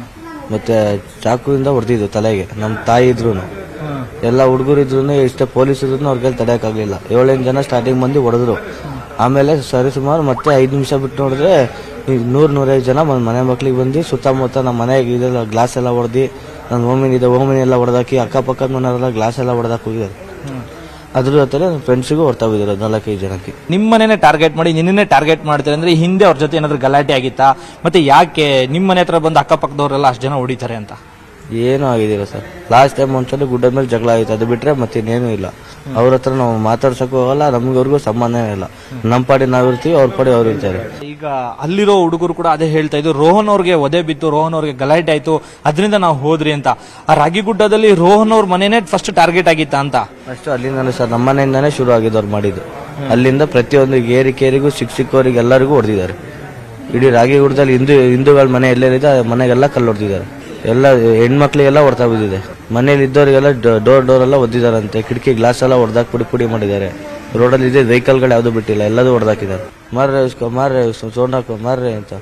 ಮತ್ತೆ ಚಾಕುವಿಂದ ಹೊಡೆದಿದ್ದು ತಲೆಗೆ ನಮ್ಮ ತಾಯಿ ಇದ್ರು ಎಲ್ಲ ಹುಡುಗರು ಇದ್ರು ಇಷ್ಟ ಪೊಲೀಸ್ ಇದ್ರು ಅವ್ರ ಕೈಲಿ ತಡೆಯಕ್ಕಾಗ್ಲಿಲ್ಲ ಏಳೆಂಟು ಜನ ಸ್ಟಾರ್ಟಿಂಗ್ ಬಂದು ಹೊಡೆದ್ರು ಆಮೇಲೆ ಸರಿ ಸುಮಾರು ಮತ್ತೆ ಐದು ನಿಮಿಷ ಬಿಟ್ಟು ನೋಡಿದ್ರೆ ಈ ನೂರ್ ನೂರೈದು ಜನ ಬಂದ್ ಮನೆ ಮಕ್ಳಿಗೆ ಬಂದು ಸುತ್ತಮುತ್ತ ನಮ್ಮ ಮನೆಗೆ ಇದೆಲ್ಲ ಗ್ಲಾಸ್ ಎಲ್ಲ ಹೊಡೆದು ನನ್ನ ಓಮಿನ್ ಇದೆ ಓಮಿನ್ ಎಲ್ಲ ಹೊಡೆದಾಕಿ ಅಕ್ಕಪಕ್ಕದ ಮನೆಯವರೆಲ್ಲ ಗ್ಲಾಸ್ ಎಲ್ಲ ಹೊಡೆದಾಕಿ ಹೋಗಿದ್ದಾರೆ ಅದ್ರ ಜೊತೆ ಫ್ರೆಂಡ್ಸಿಗೂ ಹೊರ್ತಾ ಬಿದ್ದಿರೋದು ನಾಲ್ಕೈದು ಜನಕ್ಕೆ ನಿಮ್ಮನೇನೆ ಟಾರ್ಗೆಟ್ ಮಾಡಿ ನಿನ್ನನ್ನೇ ಟಾರ್ಗೆಟ್ ಮಾಡ್ತಾರೆ ಅಂದ್ರೆ ಈ ಹಿಂದೆ ಅವ್ರ ಜೊತೆ ಏನಾದ್ರು ಗಲಾಟೆ ಆಗಿತ್ತಾ ಮತ್ತೆ ಯಾಕೆ ನಿಮ್ಮ ಮನೆ ಹತ್ರ ಬಂದು ಅಕ್ಕಪಕ್ಕದವರೆಲ್ಲ ಅಷ್ಟು ಜನ ಹೊಡಿತಾರೆ ಅಂತ ಏನೂ ಆಗಿದಿಲ್ಲ ಸರ್ ಲಾಸ್ಟ್ ಟೈಮ್ ಒಂದ್ಸಲ ಗುಡ್ಡದ ಮೇಲೆ ಜಗಳ ಆಯ್ತು ಅದು ಬಿಟ್ರೆ ಮತ್ತೆ ಇನ್ನೇನು ಇಲ್ಲ ಅವ್ರ ಹತ್ರ ನಾವು ಮಾತಾಡ್ಸಕ್ಕೂ ಹೋಗಲ್ಲ ನಮ್ಗವ್ರಿಗೂ ಸಂಬಂಧನೇ ಇಲ್ಲ ನಮ್ಮ ಪಾಡಿ ನಾವಿರ್ತೀವಿ ಅವ್ರ ಪಾಡಿ ಅವ್ರು ಇರ್ತಾರೆ ಈಗ ಅಲ್ಲಿರೋ ಹುಡುಗರು ಕೂಡ ಅದೇ ಹೇಳ್ತಾ ಇದ್ರು ರೋಹನ್ ಅವ್ರಿಗೆ ಒದೆ ಬಿತ್ತು ರೋಹನ್ ಅವ್ರಿಗೆ ಗಲಾಟೆ ಆಯ್ತು ಅದರಿಂದ ನಾವು ಹೋದ್ರಿ ಅಂತ ಆ ರಾಗಿಗುಡ್ಡದಲ್ಲಿ ರೋಹನ್ ಅವ್ರ ಮನೆನೇ ಫಸ್ಟ್ ಟಾರ್ಗೆಟ್ ಆಗಿತ್ತ ಅಂತ ಫಸ್ಟ್ ಅಲ್ಲಿಂದಾನೆ ಸರ್ ನಮ್ಮ ಮನೆಯಿಂದಾನೇ ಶುರು ಆಗಿದ್ದು ಅವ್ರು ಮಾಡಿದ್ದು ಅಲ್ಲಿಂದ ಪ್ರತಿಯೊಂದು ಏರಿ ಕೇರಿಗೂ ಸಿಕ್ಕ ಸಿಕ್ಕವರಿಗೆ ಎಲ್ಲರಿಗೂ ಹೊಡೆದಿದ್ದಾರೆ ಇಡೀ ರಾಗಿಗುಡ್ಡದಲ್ಲಿ ಹಿಂದೂ ಹಿಂದೂಗಳ ಮನೆ ಎಲ್ಲೆಲ್ಲಿದೆ ಆ ಮನೆಗೆಲ್ಲ ಕಲ್ಲು ಹೊಡೆದಿದ್ದಾರೆ ಎಲ್ಲ ಹೆಣ್ಮಕ್ಳಿಗೆಲ್ಲ ಹೊಡ್ತಾ ಬಿದ್ದಿದೆ ಮನೇಲಿ ಇದ್ದವರಿಗೆಲ್ಲ ಡೋರ್ ಡೋರ್ ಎಲ್ಲ ಒದ್ದಿದಾರಂತೆ ಕಿಟಕಿ ಗ್ಲಾಸ್ ಎಲ್ಲ ಹೊಡೆದಾಕ್ ಪುಡಿ ಪುಡಿ ಮಾಡಿದ್ದಾರೆ ರೋಡಲ್ಲಿ ಇದೆ ವೆಹಿಕಲ್ಗಳು ಯಾವುದು ಬಿಟ್ಟಿಲ್ಲ ಎಲ್ಲದೂ ಹೊಡೆದಾಕಿದ್ದಾರೆ ಮಾರ್ರೆ ಇಸ್ಕೊ ಮಾರ್ರೆ ಸೋನಾಕೊ ಮಾರ್ರೆ ಅಂತ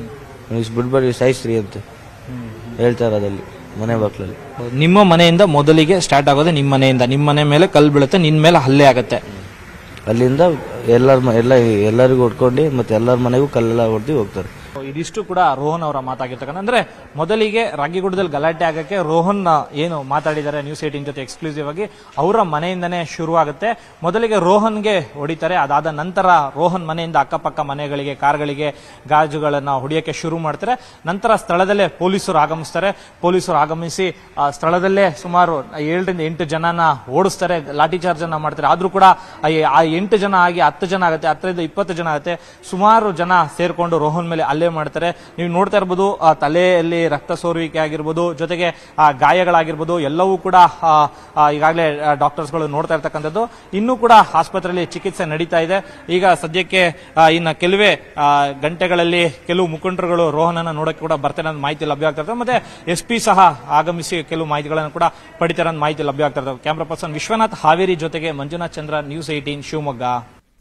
ಇಸ್ ಬಿಡ್ಬೇಡಿ ಸಾಯಿಸ್ರಿ ಅಂತ ಹೇಳ್ತಾ ಇರೋದಲ್ಲಿ ಮನೆ ಬಾಕ್ಲಲ್ಲಿ ನಿಮ್ಮ ಮನೆಯಿಂದ ಮೊದಲಿಗೆ ಸ್ಟಾರ್ಟ್ ಆಗೋದೇ ನಿಮ್ಮ ಮನೆಯಿಂದ ನಿಮ್ಮ ಮನೆ ಮೇಲೆ ಕಲ್ಲು ಬೀಳುತ್ತೆ ನಿನ್ ಮೇಲೆ ಹಲ್ಲೆ ಆಗತ್ತೆ ಅಲ್ಲಿಂದ ಎಲ್ಲರ ಮ- ಎಲ್ಲ ಎಲ್ಲರಿಗೂ ಹೊಡ್ಕೊಂಡು ಮತ್ತೆ ಎಲ್ಲರ ಮನೆಗೂ ಕಲ್ಲೆಲ್ಲ ಹೊಡೆದು ಹೋಗ್ತಾರೆ ಇದಿಷ್ಟು ಕೂಡ ರೋಹನ್ ಅವರ ಮಾತಾಗಿರ್ತಕ್ಕಂಥ ಅಂದ್ರೆ ಮೊದಲಿಗೆ ರಾಗಿಗುಡ್ಡದಲ್ಲಿ ಗಲಾಟೆ ಆಗಕ್ಕೆ ರೋಹನ್ ಏನು ಮಾತಾಡಿದ್ದಾರೆ ನ್ಯೂಸ್ ಏಟಿನ್ ಜೊತೆ ಎಕ್ಸ್ಕ್ಲೂಸಿವ್ ಆಗಿ ಅವರ ಮನೆಯಿಂದನೇ ಶುರುವಾಗುತ್ತೆ ಮೊದಲಿಗೆ ರೋಹನ್ಗೆ ಹೊಡಿತಾರೆ ಅದಾದ ನಂತರ ರೋಹನ್ ಮನೆಯಿಂದ ಅಕ್ಕಪಕ್ಕ ಮನೆಗಳಿಗೆ ಕಾರ್ಗಳಿಗೆ ಗಾಜುಗಳನ್ನ ಹೊಡಿಯಕ್ಕೆ ಶುರು ಮಾಡ್ತಾರೆ ನಂತರ ಸ್ಥಳದಲ್ಲೇ ಪೊಲೀಸರು ಆಗಮಿಸ್ತಾರೆ ಪೊಲೀಸರು ಆಗಮಿಸಿ ಆ ಸ್ಥಳದಲ್ಲೇ ಸುಮಾರು ಏಳರಿಂದ ಎಂಟು ಜನನ ಓಡಿಸ್ತಾರೆ ಲಾಠಿ ಚಾರ್ಜ್ ಅನ್ನ ಮಾಡ್ತಾರೆ ಆದ್ರೂ ಕೂಡ ಆ ಎ- ಆ ಎಂಟು ಜನ ಆಗಿ ಹತ್ತು ಜನ ಆಗುತ್ತೆ ಹತ್ತರಿಂದ ಇಪ್ಪತ್ತು ಜನ ಆಗುತ್ತೆ ಸುಮಾರು ಜನ ಸೇರ್ಕೊಂಡು ರೋಹನ್ ಮೇಲೆ ಹಲ್ಲೆ ಮಾಡ್ತಾರೆ ನೀವು ನೋಡ್ತಾ ಇರ್ಬೋದು ಆ ತಲೆಯಲ್ಲಿ ರಕ್ತ ಸೋರುವಿಕೆ ಆಗಿರ್ಬೋದು ಜೊತೆಗೆ ಆ ಗಾಯಗಳಾಗಿರ್ಬೋದು ಎಲ್ಲವೂ ಕೂಡ ಆ, ಆ, ಈಗಾಗಲೇ ಡಾಕ್ಟರ್ಸ್ಗಳು ನೋಡ್ತಾ ಇರ್ತಕ್ಕಂಥದ್ದು ಇನ್ನೂ ಕೂಡ ಆಸ್ಪತ್ರೆಯಲ್ಲಿ ಚಿಕಿತ್ಸೆ ನಡೀತಾ ಇದೆ ಈಗ ಸದ್ಯಕ್ಕೆ ಆ, ಇನ್ನು ಕೆಲವೇ ಆ, ಗಂಟೆಗಳಲ್ಲಿ ಕೆಲವು ಮುಖಂಡರುಗಳು ರೋಹನನ್ನ ನೋಡಕ್ಕೆ ಕೂಡ ಬರ್ತಾರೆ ಅನ್ನೋ ಮಾಹಿತಿ ಲಭ್ಯ ಆಗ್ತಾ ಇರ್ತದೆ ಮತ್ತೆ ಎಸ್ ಪಿ ಸಹ ಆಗಮಿಸಿ ಕೆಲವು ಮಾಹಿತಿಗಳನ್ನು ಕೂಡ ಪಡಿತಾರೆ ಅನ್ನೋ ಮಾಹಿತಿ ಲಭ್ಯ ಆಗ್ತಾ ಇರ್ತದೆ ಕ್ಯಾಮ್ರಾ ಪರ್ಸನ್ ವಿಶ್ವನಾಥ್ ಹಾವೇರಿ ಜೊತೆಗೆ Manjunath Chandra news eighteen Shivamogga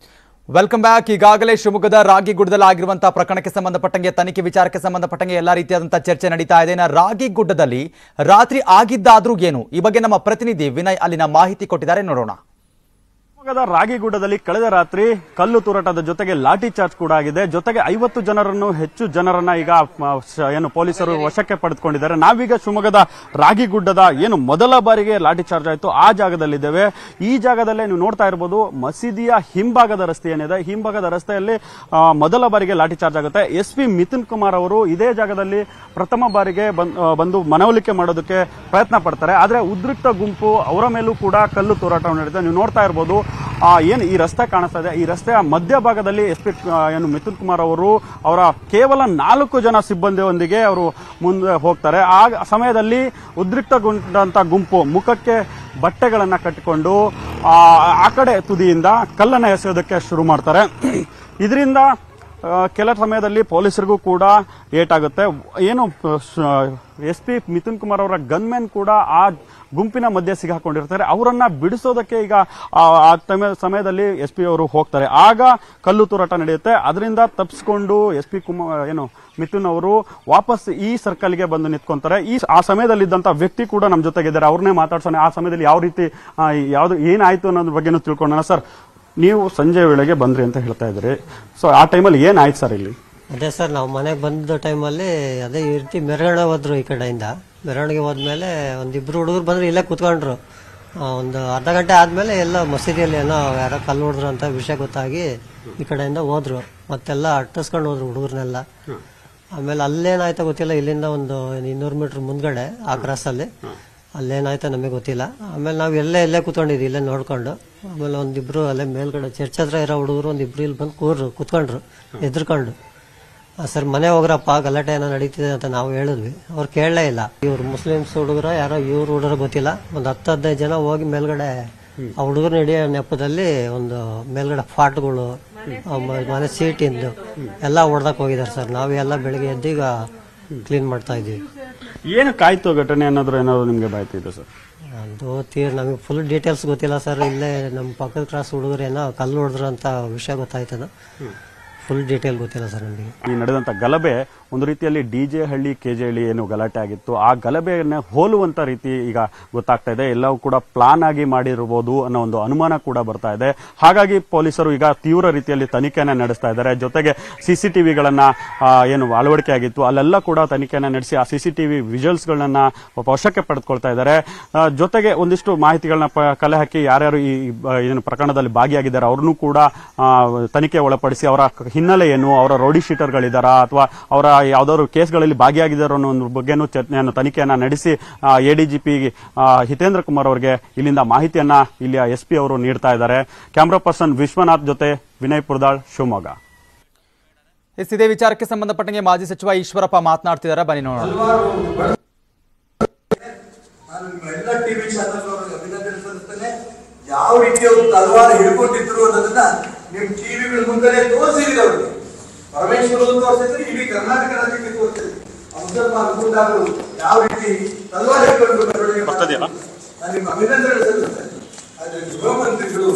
welcome back ಈಗಾಗಲೇ ಶಿವಮೊಗ್ಗದ ರಾಗಿಗುಡ್ಡದಲ್ಲಿ ಆಗಿರುವಂತಹ ಪ್ರಕರಣಕ್ಕೆ ಸಂಬಂಧಪಟ್ಟಂಗೆ ತನಿಖೆ ವಿಚಾರಕ್ಕೆ ಸಂಬಂಧಪಟ್ಟಂಗೆ ಎಲ್ಲಾ ರೀತಿಯಾದಂತಹ ಚರ್ಚೆ ನಡೀತಾ ಇದೆ ಇನ್ನು ರಾಗಿಗುಡ್ಡದಲ್ಲಿ ರಾತ್ರಿ ಆಗಿದ್ದಾದ್ರೂ ಏನು ಈ ಬಗ್ಗೆ ನಮ್ಮ ಪ್ರತಿನಿಧಿ ವಿನಯ್ ಅಲ್ಲಿನ ಮಾಹಿತಿ ಕೊಟ್ಟಿದ್ದಾರೆ ನೋಡೋಣ ಶಿವಮೊಗ್ಗದ ರಾಗಿಗುಡ್ಡದಲ್ಲಿ ಕಳೆದ ರಾತ್ರಿ ಕಲ್ಲು ತೂರಾಟದ ಜೊತೆಗೆ ಲಾಠಿ ಚಾರ್ಜ್ ಕೂಡ ಆಗಿದೆ ಜೊತೆಗೆ ಐವತ್ತು ಜನರನ್ನು ಹೆಚ್ಚು ಜನರನ್ನ ಈಗ ಮ, ಶ- ಏನು ಪೊಲೀಸರು ವಶಕ್ಕೆ ಪಡೆದುಕೊಂಡಿದ್ದಾರೆ ನಾವೀಗ ಶಿವಮೊಗ್ಗದ ರಾಗಿಗುಡ್ಡದ ಏನು ಮೊದಲ ಬಾರಿಗೆ ಲಾಠಿ ಚಾರ್ಜ್ ಆಯಿತು ಆ ಜಾಗದಲ್ಲಿದ್ದೇವೆ ಈ ಜಾಗದಲ್ಲೇ ನೀವು ನೋಡ್ತಾ ಇರಬಹುದು ಮಸೀದಿಯ ಹಿಂಭಾಗದ ರಸ್ತೆ ಏನಿದೆ ಹಿಂಭಾಗದ ರಸ್ತೆಯಲ್ಲಿ ಆ, ಮೊದಲ ಬಾರಿಗೆ ಲಾಠಿ ಚಾರ್ಜ್ ಆಗುತ್ತೆ ಎಸ್ ಪಿ ಮಿಥುನ್ ಕುಮಾರ್ ಅವರು ಇದೇ ಜಾಗದಲ್ಲಿ ಪ್ರಥಮ ಬಾರಿಗೆ ಬಂದ್- ಆ, ಬಂದು ಮನವೊಲಿಕೆ ಮಾಡೋದಕ್ಕೆ ಪ್ರಯತ್ನ ಪಡ್ತಾರೆ ಆದ್ರೆ ಉದ್ರಿಕ್ತ ಗುಂಪು ಅವರ ಮೇಲೂ ಕೂಡ ಕಲ್ಲು ತೂರಾಟ ನಡೆದಿದೆ ನೀವು ನೋಡ್ತಾ ಇರಬಹುದು ಆ, ಏನು ಈ ರಸ್ತೆ ಕಾಣಿಸ್ತಾ ಇದೆ ಈ ರಸ್ತೆಯ ಮಧ್ಯಭಾಗದಲ್ಲಿ ಎಸ್ ಪಿ ಏನು ಮಿಥುನ್ ಕುಮಾರ್ ಅವರು ಅವರ ಕೇವಲ ನಾಲ್ಕು ಜನ ಸಿಬ್ಬಂದಿಯೊಂದಿಗೆ ಅವರು ಮುಂದೆ ಹೋಗ್ತಾರೆ ಆ ಸಮಯದಲ್ಲಿ ಉದ್ರಿಕ್ತಗೊಂಡಂತ ಗುಂಪು ಮುಖಕ್ಕೆ ಬಟ್ಟೆಗಳನ್ನ ಕಟ್ಟಿಕೊಂಡು ಆ ಆ ಕಡೆ ತುದಿಯಿಂದ ಕಲ್ಲನ್ನ ಎಸೆಯೋದಕ್ಕೆ ಶುರು ಮಾಡ್ತಾರೆ ಇದರಿಂದ ಆ, ಕೆಲ ಸಮಯದಲ್ಲಿ ಪೊಲೀಸರಿಗೂ ಕೂಡ ಏಟಾಗುತ್ತೆ ಏನು ಎಸ್ ಪಿ ಮಿಥುನ್ ಕುಮಾರ್ ಅವರ ಗನ್ಮೆನ್ ಕೂಡ ಆ ಗುಂಪಿನ ಮಧ್ಯೆ ಸಿಗಾಕೊಂಡಿರ್ತಾರೆ ಅವರನ್ನ ಬಿಡಿಸೋದಕ್ಕೆ ಈಗ ಆ ಆ ತಮ- ಸಮಯದಲ್ಲಿ ಎಸ್ ಪಿ ಅವರು ಹೋಗ್ತಾರೆ ಆಗ ಕಲ್ಲು ತೂರಾಟ ನಡೆಯುತ್ತೆ ಅದರಿಂದ ತಪ್ಪಿಸ್ಕೊಂಡು ಎಸ್ ಪಿ ಕುಮಾರ್ ಏನು ಮಿಥುನ್ ಅವರು ವಾಪಸ್ ಈ ಸರ್ಕಲ್ಗೆ ಬಂದು ನಿಂತ್ಕೊಂತಾರೆ ಈ ಆ ಸಮಯದಲ್ಲಿದ್ದಂತ ವ್ಯಕ್ತಿ ಕೂಡ ನಮ್ಮ ಜೊತೆಗಿದ್ದಾರೆ ಅವ್ರನ್ನೇ ಮಾತಾಡ್ಸೋಣ ಆ ಸಮಯದಲ್ಲಿ ಯಾವ ರೀತಿ ಆ, ಯಾವ್ದು ಏನಾಯ್ತು ಅನ್ನೋದ್ರ ಬಗ್ಗೆನೂ ತಿಳ್ಕೊಳ್ಳೋಣ ಸರ್ ನೀವು ಸಂಜೆ ವೇಳೆಗೆ ಬಂದ್ರಿ ಅಂತ ಹೇಳ್ತಾ ಇದ್ರಿ ಸೊ ಆ ಟೈಮಲ್ಲಿ ಏನಾಯ್ತು ಸರ್ ಇಲ್ಲಿ ಅದೇ ಸರ್ ನಾವು ಮನೆಗೆ ಬಂದ ಟೈಮಲ್ಲಿ ಅದೇ ಈ ರೀತಿ ಮೆರವಣಿಗೆ ಹೋದ್ರು ಈ ಕಡೆಯಿಂದ ಮೆರವಣಿಗೆ ಹೋದ್ಮೇಲೆ ಒಂದಿಬ್ರು ಹುಡುಗರು ಬಂದ್ರು ಇಲ್ಲೇ ಕುತ್ಕೊಂಡ್ರು ಆ, ಒಂದು ಅರ್ಧ ಗಂಟೆ ಆದ್ಮೇಲೆ ಎಲ್ಲ ಮಸೀದಿಯಲ್ಲಿ ಏನೋ ಯಾರೋ ಕಲ್ಲು ಹೊಡೆದ್ರು ಅಂತ ವಿಷಯ ಗೊತ್ತಾಗಿ ಈ ಕಡೆಯಿಂದ ಹೋದ್ರು ಮತ್ತೆಲ್ಲ ಅಟ್ಟಿಸ್ಕೊಂಡು ಹೋದ್ರು ಹುಡುಗರನ್ನೆಲ್ಲ ಆಮೇಲೆ ಅಲ್ಲೇನಾಯ್ತೋ ಗೊತ್ತಿಲ್ಲ ಇಲ್ಲಿಂದ ಒಂದು ಇನ್ನೂರು ಮೀಟರ್ ಮುಂದ್ಗಡೆ ಆ ಕ್ರಾಸಲ್ಲಿ ಅಲ್ಲೇನಾಯ್ತೋ ನಮಗೆ ಗೊತ್ತಿಲ್ಲ ಆಮೇಲೆ ನಾವು ಎಲ್ಲೇ ಎಲ್ಲೇ ಕೂತ್ಕೊಂಡಿದ್ವಿ ಇಲ್ಲೇ ನೋಡ್ಕೊಂಡು ಆಮೇಲೆ ಒಂದಿಬ್ರು ಅಲ್ಲೇ ಮೇಲ್ಗಡೆ ಚರ್ಚ್ ಹತ್ರ ಇರೋ ಹುಡುಗರು ಒಂದಿಬ್ರು ಇಲ್ಲಿ ಬಂದು ಕೂರ್ರು ಕುತ್ಕೊಂಡ್ರು ಎದ್ರುಕೊಂಡು ಆ, ಸರ್ ಮನೆ ಹೋಗ್ರಪ್ಪ ಗಲಾಟೆ ಏನೋ ನಡೀತಿದೆ ಅಂತ ನಾವು ಹೇಳಿದ್ವಿ ಅವ್ರು ಕೇಳಲೇ ಇಲ್ಲ ಇವ್ರು ಮುಸ್ಲಿಮ್ಸ್ ಹುಡುಗರ ಯಾರೋ ಇವ್ರು ಹುಡುಗರ ಗೊತ್ತಿಲ್ಲ ಒಂದು ಹತ್ತು ಹದಿನೈದು ಜನ ಹೋಗಿ ಮೇಲ್ಗಡೆ ಆ ಹುಡುಗರು ನಡೆಯೋ ನೆಪದಲ್ಲಿ ಒಂದು ಮೇಲ್ಗಡೆ ಫಾಟ್ಗಳು ಆ ಮ- ಮನೆ ಸೀಟಿಂದು ಎಲ್ಲ ಹೊಡೆದಕ್ಕೆ ಹೋಗಿದ್ದಾರೆ ಸರ್ ನಾವೆಲ್ಲ ಬೆಳಿಗ್ಗೆ ಎದ್ದು ಈಗ ಕ್ಲೀನ್ ಮಾಡ್ತಾ ಇದೀವಿ ಏನು ಕಾಯ್ತು ಘಟನೆ ಅನ್ನೋದ್ರ ಏನಾದ್ರು ನಿಮ್ಗೆ ಬಾಯ್ತಿದೆ ಸರ್ ಅದು ತೀರ್ ನಮಗೆ ಫುಲ್ ಡೀಟೇಲ್ಸ್ ಗೊತ್ತಿಲ್ಲ ಸರ್ ಇಲ್ಲೇ ನಮ್ಮ ಪಕ್ಕದ ಕ್ರಾಸ್ ಹುಡುಗರು ಏನೋ ಕಲ್ಲು ಹೊಡೆದ್ರು ಅಂತ ವಿಷಯ ಗೊತ್ತಾಯ್ತದ ಫುಲ್ ಡೀಟೇಲ್ ಗೊತ್ತಿಲ್ಲ ಸರ್ ನಮಗೆ ಈ ನಡೆದಂತ ಗಲಭೆ ಒಂದು ರೀತಿಯಲ್ಲಿ ಡಿ ಜೆ ಹಳ್ಳಿ ಕೆ ಜೆ ಹಳ್ಳಿ ಏನು ಗಲಾಟೆ ಆಗಿತ್ತು ಆ ಗಲಭೆಯನ್ನ ಹೋಲುವಂತ ರೀತಿ ಈಗ ಗೊತ್ತಾಗ್ತಾ ಇದೆ ಎಲ್ಲವೂ ಕೂಡ ಪ್ಲಾನ್ ಆಗಿ ಮಾಡಿರಬಹುದು ಅನ್ನೋ ಒಂದು ಅನುಮಾನ ಕೂಡ ಬರ್ತಾ ಇದೆ ಹಾಗಾಗಿ ಪೊಲೀಸರು ಈಗ ತೀವ್ರ ರೀತಿಯಲ್ಲಿ ತನಿಖೆಯನ್ನ ನಡೆಸ್ತಾ ಇದ್ದಾರೆ ಜೊತೆಗೆ ಸಿಸಿಟಿವಿಗಳನ್ನ ಏನು ಅಳವಡಿಕೆ ಆಗಿತ್ತು ಅಲ್ಲೆಲ್ಲ ಕೂಡ ತನಿಖೆಯನ್ನ ನಡೆಸಿ ಆ ಸಿಸಿಟಿವಿ ವಿಜುವಲ್ಸ್ಗಳನ್ನ ವಶಕ್ಕೆ ಪಡೆದುಕೊಳ್ತಾ ಇದ್ದಾರೆ ಆ, ಜೊತೆಗೆ ಒಂದಿಷ್ಟು ಮಾಹಿತಿಗಳನ್ನ ಪ- ಕಲೆ ಹಾಕಿ ಯಾರ್ಯಾರು ಈ ಆ, ಏನು ಪ್ರಕರಣದಲ್ಲಿ ಭಾಗಿಯಾಗಿದ್ದಾರೆ ಅವ್ರನ್ನೂ ಕೂಡ ಆ, ತನಿಖೆ ಒಳಪಡಿಸಿ ಅವರ ಹಿನ್ನೆಲೆ ಏನು ಅವರ ರೌಡಿ ಶೀಟರ್ಗಳಿದ್ದಾರಾ ಅಥವಾ ಅವರ ಯಾವ್ದಾದ್ರು ಕೇಸ್ಗಳಲ್ಲಿ ಭಾಗಿಯಾಗಿದ್ದಾರೋ ಅನ್ನೋ ಒಂದು ಬಗ್ಗೆನೂ ಚರ್ಚೆಯನ್ನು ತನಿಖೆಯನ್ನ ನಡೆಸಿ ಎಡಿಜಿಪಿ ಹಿತೇಂದ್ರ ಕುಮಾರ್ ಅವರಿಗೆ ಇಲ್ಲಿಂದ ಮಾಹಿತಿಯನ್ನ ಇಲ್ಲಿಯ ಎಸ್ ಪಿ ಅವರು ನೀಡ್ತಾ ಇದ್ದಾರೆ ಕ್ಯಾಮ್ರಾ ಪರ್ಸನ್ ವಿಶ್ವನಾಥ್ ಜೊತೆ ವಿನಯ್ ಪುರದಾಳ್ ಶಿವಮೊಗ್ಗ ಎಸ್ ಇದೇ ವಿಚಾರಕ್ಕೆ ಸಂಬಂಧಪಟ್ಟಂಗೆ ಮಾಜಿ ಸಚಿವ ಈಶ್ವರಪ್ಪ ಮಾತನಾಡ್ತಿದ್ದಾರೆ ಬನ್ನಿ ನೋಡೋಣ ನಾನು ನಿಮ್ಮ ಎಲ್ಲ ಟಿವಿ ಚಾನಲ್ ಅಭಿನಂದನೆ ಸಲ್ಲಿಸ್ತೇನೆ ಯಾವ ರೀತಿಯ ಒಂದು ತಲವಾರು ಹಿಡ್ಕೊಂಡಿದ್ರು ಅನ್ನೋದನ್ನ ನಿಮ್ ಟಿವಿಗಳ ಮುಂದೆ ತೋರಿಸಿದ್ರಿ ಅವ್ರಿಗೆ ಪರಮೇಶ್ವರ ತೋರಿಸಿದ್ರೆ ಇಡೀ ಕರ್ನಾಟಕ ರಾಜ್ಯಕ್ಕೆ ತೋರಿಸಿದ್ರಿ ಆ ಮುಸಲ್ಮಾನ ಗುಂಡಾಗಳು ಯಾವ ರೀತಿ ತಲವಾರು ಹಿಡ್ಕೊಂಡು ಮೆರವಣಿಗೆ ಮಾಡ್ತಾರೆ. ನಾನು ನಿಮ್ಮ ಅಭಿನಂದನೆ ಸಲ್ಲಿಸ್ತೇನೆ ಆದ್ರೆ ಗೃಹ ಮಂತ್ರಿಗಳು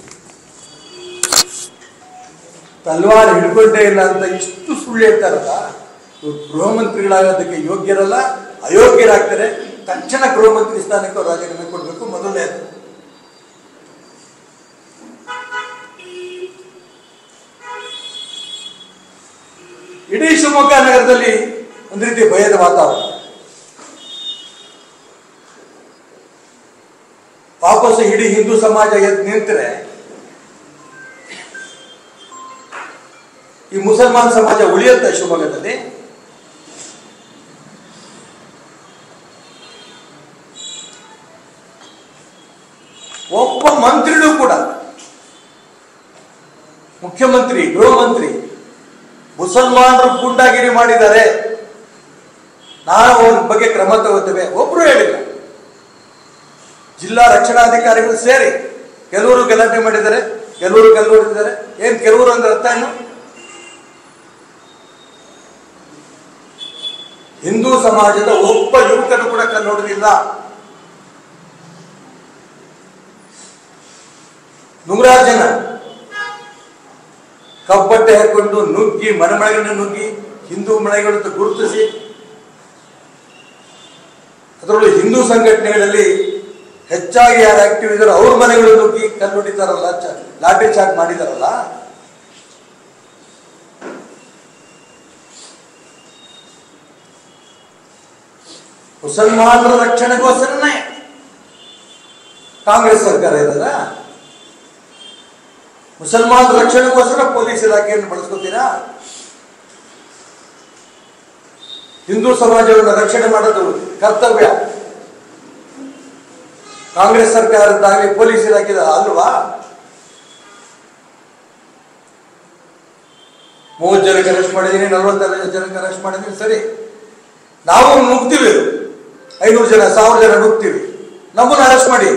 ತಲ್ವಾರ್ ಹಿಡ್ಕೊಂಡೇ ಇಲ್ಲ ಅಂತ ಇಷ್ಟು ಸುಳ್ಳು ಹೇಳ್ತಾರಲ್ಲ ಇವ್ರು ಗೃಹ ಮಂತ್ರಿಗಳಾಗೋದಕ್ಕೆ ಯೋಗ್ಯರಲ್ಲ ಅಯೋಗ್ಯರಾಗ್ತಾರೆ ತಕ್ಷಣ ಗೃಹ ಮಂತ್ರಿ ಸ್ಥಾನಕ್ಕೆ ಅವ್ರು ರಾಜೀನಾಮೆ ಕೊಡಬೇಕು ಮೊದಲನೇ ಇಡೀ ಶಿವಮೊಗ್ಗ ನಗರದಲ್ಲಿ ಒಂದು ರೀತಿ ಭಯದ ವಾತಾವರಣ ವಾಪಸ್ ಇಡೀ ಹಿಂದೂ ಸಮಾಜ ಎದ್ದು ನಿಂತರೆ ಈ ಮುಸಲ್ಮಾನ್ ಸಮಾಜ ಉಳಿಯುತ್ತೆ ಶಿವಮೊಗ್ಗದಲ್ಲಿ ಒಬ್ಬ ಮಂತ್ರಿಗಳು ಕೂಡ ಮುಖ್ಯಮಂತ್ರಿ ಗೃಹ ಮಂತ್ರಿ ಮುಸಲ್ಮಾನರು ಗೂಂಡಾಗಿರಿ ಮಾಡಿದ್ದಾರೆ ನಾವು ಅವ್ರ ಬಗ್ಗೆ ಕ್ರಮ ತಗೋತೇವೆ ಒಬ್ರು ಹೇಳಿಲ್ಲ ಜಿಲ್ಲಾ ರಕ್ಷಣಾಧಿಕಾರಿಗಳು ಸೇರಿ ಕೆಲವರು ಗಲಾಟೆ ಮಾಡಿದ್ದಾರೆ ಕೆಲವರು ಕಲ್ಲು ಹೊಡೆದಿದ್ದಾರೆ ಏನ್ ಕೆಲವರು ಅಂದ್ರೆ ಅರ್ಥ ಏನು ಹಿಂದೂ ಸಮಾಜದ ಒಬ್ಬ ಯುವಕನು ಕೂಡ ಕಲ್ಲು ಹೊಡೆದಿಲ್ಲ ನೂರಾರು ಜನ ಕಬ್ಬಟ್ಟೆ ಹಾಕೊಂಡು ನುಗ್ಗಿ ಮನೆ ಮಳೆಗಳನ್ನ ನುಗ್ಗಿ ಹಿಂದೂ ಮನೆಗಳನ್ನು ಗುರುತಿಸಿ ಅದರಲ್ಲೂ ಹಿಂದೂ ಸಂಘಟನೆಗಳಲ್ಲಿ ಹೆಚ್ಚಾಗಿ ಯಾರು ಆಕ್ಟಿವ್ ಇದಾರೋ ಅವ್ರ ಮನೆಗಳು ನುಗ್ಗಿ ಕಲ್ಲು ಹೊಡಿತಾರಲ್ಲ ಚ- ಲಾಠಿ ಚಾರ್ಜ್ ಮಾಡಿದಾರಲ್ಲ ಮುಸಲ್ಮಾನರ ರಕ್ಷಣೆಗೋಸ್ಕರನೇ ಕಾಂಗ್ರೆಸ್ ಸರ್ಕಾರ ಇದ್ದದ ಮುಸಲ್ಮಾನರ ರಕ್ಷಣೆಗೋಸ್ಕರ ಪೊಲೀಸ್ ಇಲಾಖೆಯನ್ನು ಬಳಸ್ಕೋತೀರಾ ಹಿಂದೂ ಸಮಾಜವನ್ನು ರಕ್ಷಣೆ ಮಾಡೋದು ಕರ್ತವ್ಯ ಕಾಂಗ್ರೆಸ್ ಸರ್ಕಾರದ್ದಾಗಲಿ ಪೊಲೀಸ್ ಇಲಾಖೆ ಅಲ್ವಾ ಮೂವತ್ತು ಜನಕ್ಕೆ ಅರೆಸ್ಟ್ ಮಾಡಿದ್ದೀನಿ ನಲವತ್ತೆರಡು ಜನಕ್ಕೆ ಅರೆಸ್ಟ್ ಮಾಡಿದ್ದೀನಿ ಸರಿ ನಾವು ನುಗ್ತೀವಿ ಐನೂರು ಜನ ಸಾವಿರ ಜನ ನುಗ್ತೀವಿ ನಮ್ಮನ್ನು ಅರೆಸ್ಟ್ ಮಾಡಿ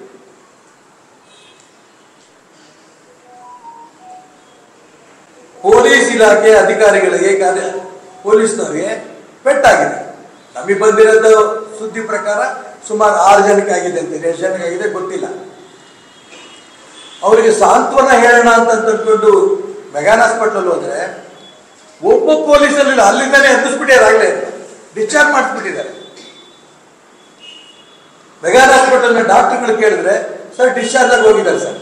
ಪೊಲೀಸ್ ಇಲಾಖೆ ಅಧಿಕಾರಿಗಳಿಗೆ ಕಾರ್ಯ ಪೊಲೀಸ್ನವರಿಗೆ ಪೆಟ್ಟಾಗಿದೆ ನಮಗೆ ಬಂದಿರೋದು ಸುದ್ದಿ ಪ್ರಕಾರ ಸುಮಾರು ಆರು ಜನಕ್ಕೆ ಆಗಿದೆ ಅಂತ ಎಷ್ಟು ಜನಕ್ಕೆ ಆಗಿದೆ ಗೊತ್ತಿಲ್ಲ ಅವರಿಗೆ ಸಾಂತ್ವನ ಹೇಳೋಣ ಅಂತ ತಂದ್ಕೊಂಡು ಮೆಗಾನ್ ಹಾಸ್ಪಿಟಲ್ ಹೋದ್ರೆ ಒಬ್ಬ ಪೊಲೀಸಲ್ಲಿ ಅಲ್ಲಿಂದಲೇ ಎಬ್ಬಿಸ್ಬಿಟ್ಟಿದ್ದಾರೆ ಡಿಸ್ಚಾರ್ಜ್ ಮಾಡಿಸ್ಬಿಟ್ಟಿದ್ದಾರೆ ಮೆಗಾನ್ ಹಾಸ್ಪಿಟಲ್ನ ಡಾಕ್ಟರ್ಗಳು ಕೇಳಿದ್ರೆ ಸರ್ ಡಿಸ್ಚಾರ್ಜ್ ಆಗಿ ಹೋಗಿದ್ದಾರೆ ಸರ್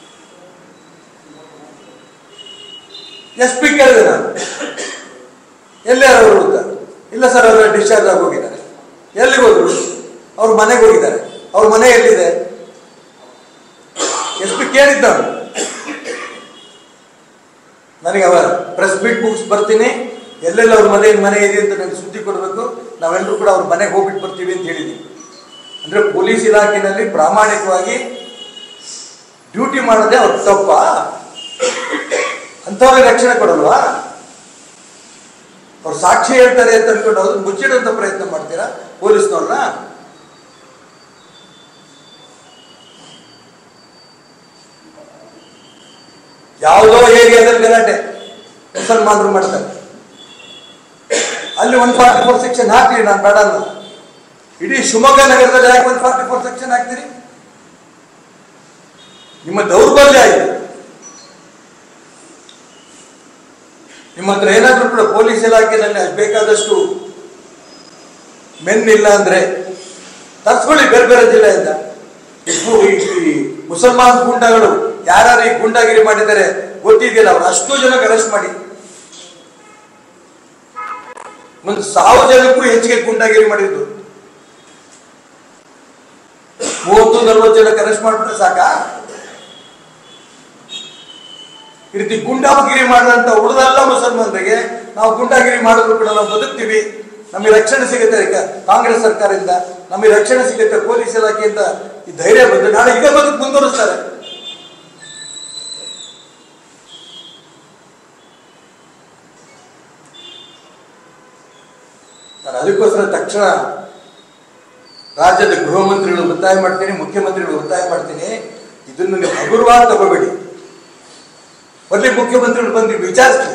ಎಸ್ ಪಿ ಕೇಳಿದೆ ನಾನು ಎಲ್ಲಾರು ಅಂತ ಇಲ್ಲ ಸರ್ ಅವರ ಡಿಸ್ಚಾರ್ಜ್ ಆಗಿ ಹೋಗಿದ್ದಾರೆ ಎಲ್ಲಿಗೆ ಹೋದ್ರು ಅವ್ರ ಮನೆಗೆ ಹೋಗಿದ್ದಾರೆ ಅವ್ರ ಮನೆ ಎಲ್ಲಿದೆ ಎಸ್ ಪಿ ಕೇಳಿದ್ದವನು ನನಗೆ ಅವರ ಪ್ರೆಸ್ ಮೀಟ್ ಮುಗಿಸ್ ಬರ್ತೀನಿ ಎಲ್ಲೆಲ್ಲ ಅವ್ರ ಮನೆ ಮನೆ ಇದೆ ಅಂತ ನನಗೆ ಸುದ್ದಿ ಕೊಡಬೇಕು ನಾವೆಲ್ಲರೂ ಕೂಡ ಅವ್ರ ಮನೆಗೆ ಹೋಗ್ಬಿಟ್ಟು ಬರ್ತೀವಿ ಅಂತ ಹೇಳಿದ್ದೀವಿ ಅಂದ್ರೆ ಪೊಲೀಸ್ ಇಲಾಖೆಯಲ್ಲಿ ಪ್ರಾಮಾಣಿಕವಾಗಿ ಡ್ಯೂಟಿ ಮಾಡೋದೇ ಅವ್ರ ತಪ್ಪ ಅಂಥವ್ರಿಗೆ ರಕ್ಷಣೆ ಕೊಡಲ್ವಾ ಅವ್ರು ಸಾಕ್ಷಿ ಹೇಳ್ತಾರೆ ಅಂತ ಅನ್ಕೊಂಡು ಅವ್ರು ಮುಚ್ಚಿಡುವಂತ ಪ್ರಯತ್ನ ಮಾಡ್ತೀರಾ ಪೊಲೀಸ್ನವ್ರನ್ನ ಯಾವುದೋ ಏರಿಯಾದಲ್ಲಿ ಗಲಾಟೆ ಮುಸಲ್ಮಾನರು ಮಾಡ್ತಾರೆ ಅಲ್ಲಿ ಒನ್ ಫಾರ್ಟಿ ಫೋರ್ ಸೆಕ್ಷನ್ ಹಾಕ್ಲಿ ನಾನು ಬೇಡ ಅನ್ನಲ್ಲ. ಇಡೀ ಶಿವಮೊಗ್ಗ ನಗರದಲ್ಲಿ ಯಾಕೆ ಒನ್ ಫಾರ್ಟಿ ಫೋರ್ ಸೆಕ್ಷನ್ ಹಾಕ್ತೀರಿ ನಿಮ್ಮ ದೌರ್ಬಲ್ಯ ಆಯ್ತು ನಿಮ್ಮ ಹತ್ರ ಏನಾದ್ರೂ ಕೂಡ ಪೊಲೀಸ್ ಇಲಾಖೆನಲ್ಲಿ ಬೇಕಾದಷ್ಟು ಮೆನ್ ಇಲ್ಲ ಅಂದ್ರೆ ತರ್ಸ್ಕೊಳ್ಳಿ ಬೇರೆ ಬೇರೆ ಜಿಲ್ಲೆಯಿಂದ ಇಷ್ಟು ಈ ಈ ಮುಸಲ್ಮಾನ್ ಗೂಂಡಾಗಳು ಯಾರ್ಯಾರು ಈ ಗೂಂಡಾಗಿರಿ ಮಾಡಿದ್ದಾರೆ ಗೊತ್ತಿದೆಯಲ್ಲ ಅವ್ರು ಅಷ್ಟು ಜನಕ್ಕೆ ಅರೆಸ್ಟ್ ಮಾಡಿ ಒಂದು ಸಾವಿರ ಜನಕ್ಕೂ ಹೆಚ್ಚಿಗೆ ಗೂಂಡಾಗಿರಿ ಮಾಡಿದ್ದು ಮೂವತ್ತು ನಲ್ವತ್ತು ಜನಕ್ಕೆ ಅರೆಸ್ಟ್ ಮಾಡ್ಬಿಟ್ರೆ ಸಾಕಾ ಈ ರೀತಿ ಗುಂಡಾಗಿರಿ ಮಾಡಿದಂತ ಉಳಿದಲ್ಲ ಮುಸಲ್ಮಾನರಿಗೆ ನಾವು ಗುಂಡಾಗಿರಿ ಮಾಡಿದ್ರು ಕೂಡ ನಾವು ಬದುಕ್ತೀವಿ ನಮಗೆ ರಕ್ಷಣೆ ಸಿಗುತ್ತೆ ಈಗ ಕಾಂಗ್ರೆಸ್ ಸರ್ಕಾರದಿಂದ ನಮಗೆ ರಕ್ಷಣೆ ಸಿಗುತ್ತೆ ಪೊಲೀಸ್ ಇಲಾಖೆಯಿಂದ ಈ ಧೈರ್ಯ ಬಂದು ನಾಳೆ ಇದೇ ಬದುಕು ಮುಂದುವರಿಸ್ತಾರೆ ನಾನು ಅದಕ್ಕೋಸ್ಕರ ತಕ್ಷಣ ರಾಜ್ಯದ ಗೃಹ ಮಂತ್ರಿಗಳು ಒತ್ತಾಯ ಮಾಡ್ತೀನಿ ಮುಖ್ಯಮಂತ್ರಿಗಳು ಒತ್ತಾಯ ಮಾಡ್ತೀನಿ ಇದನ್ನು ನೀವು ಹಗುರವಾಗಿ ತಗೋಬೇಡಿ ಮೊದಲೇ ಮುಖ್ಯಮಂತ್ರಿಗಳು ಬಂದು ವಿಚಾರಿಸ್ಲಿ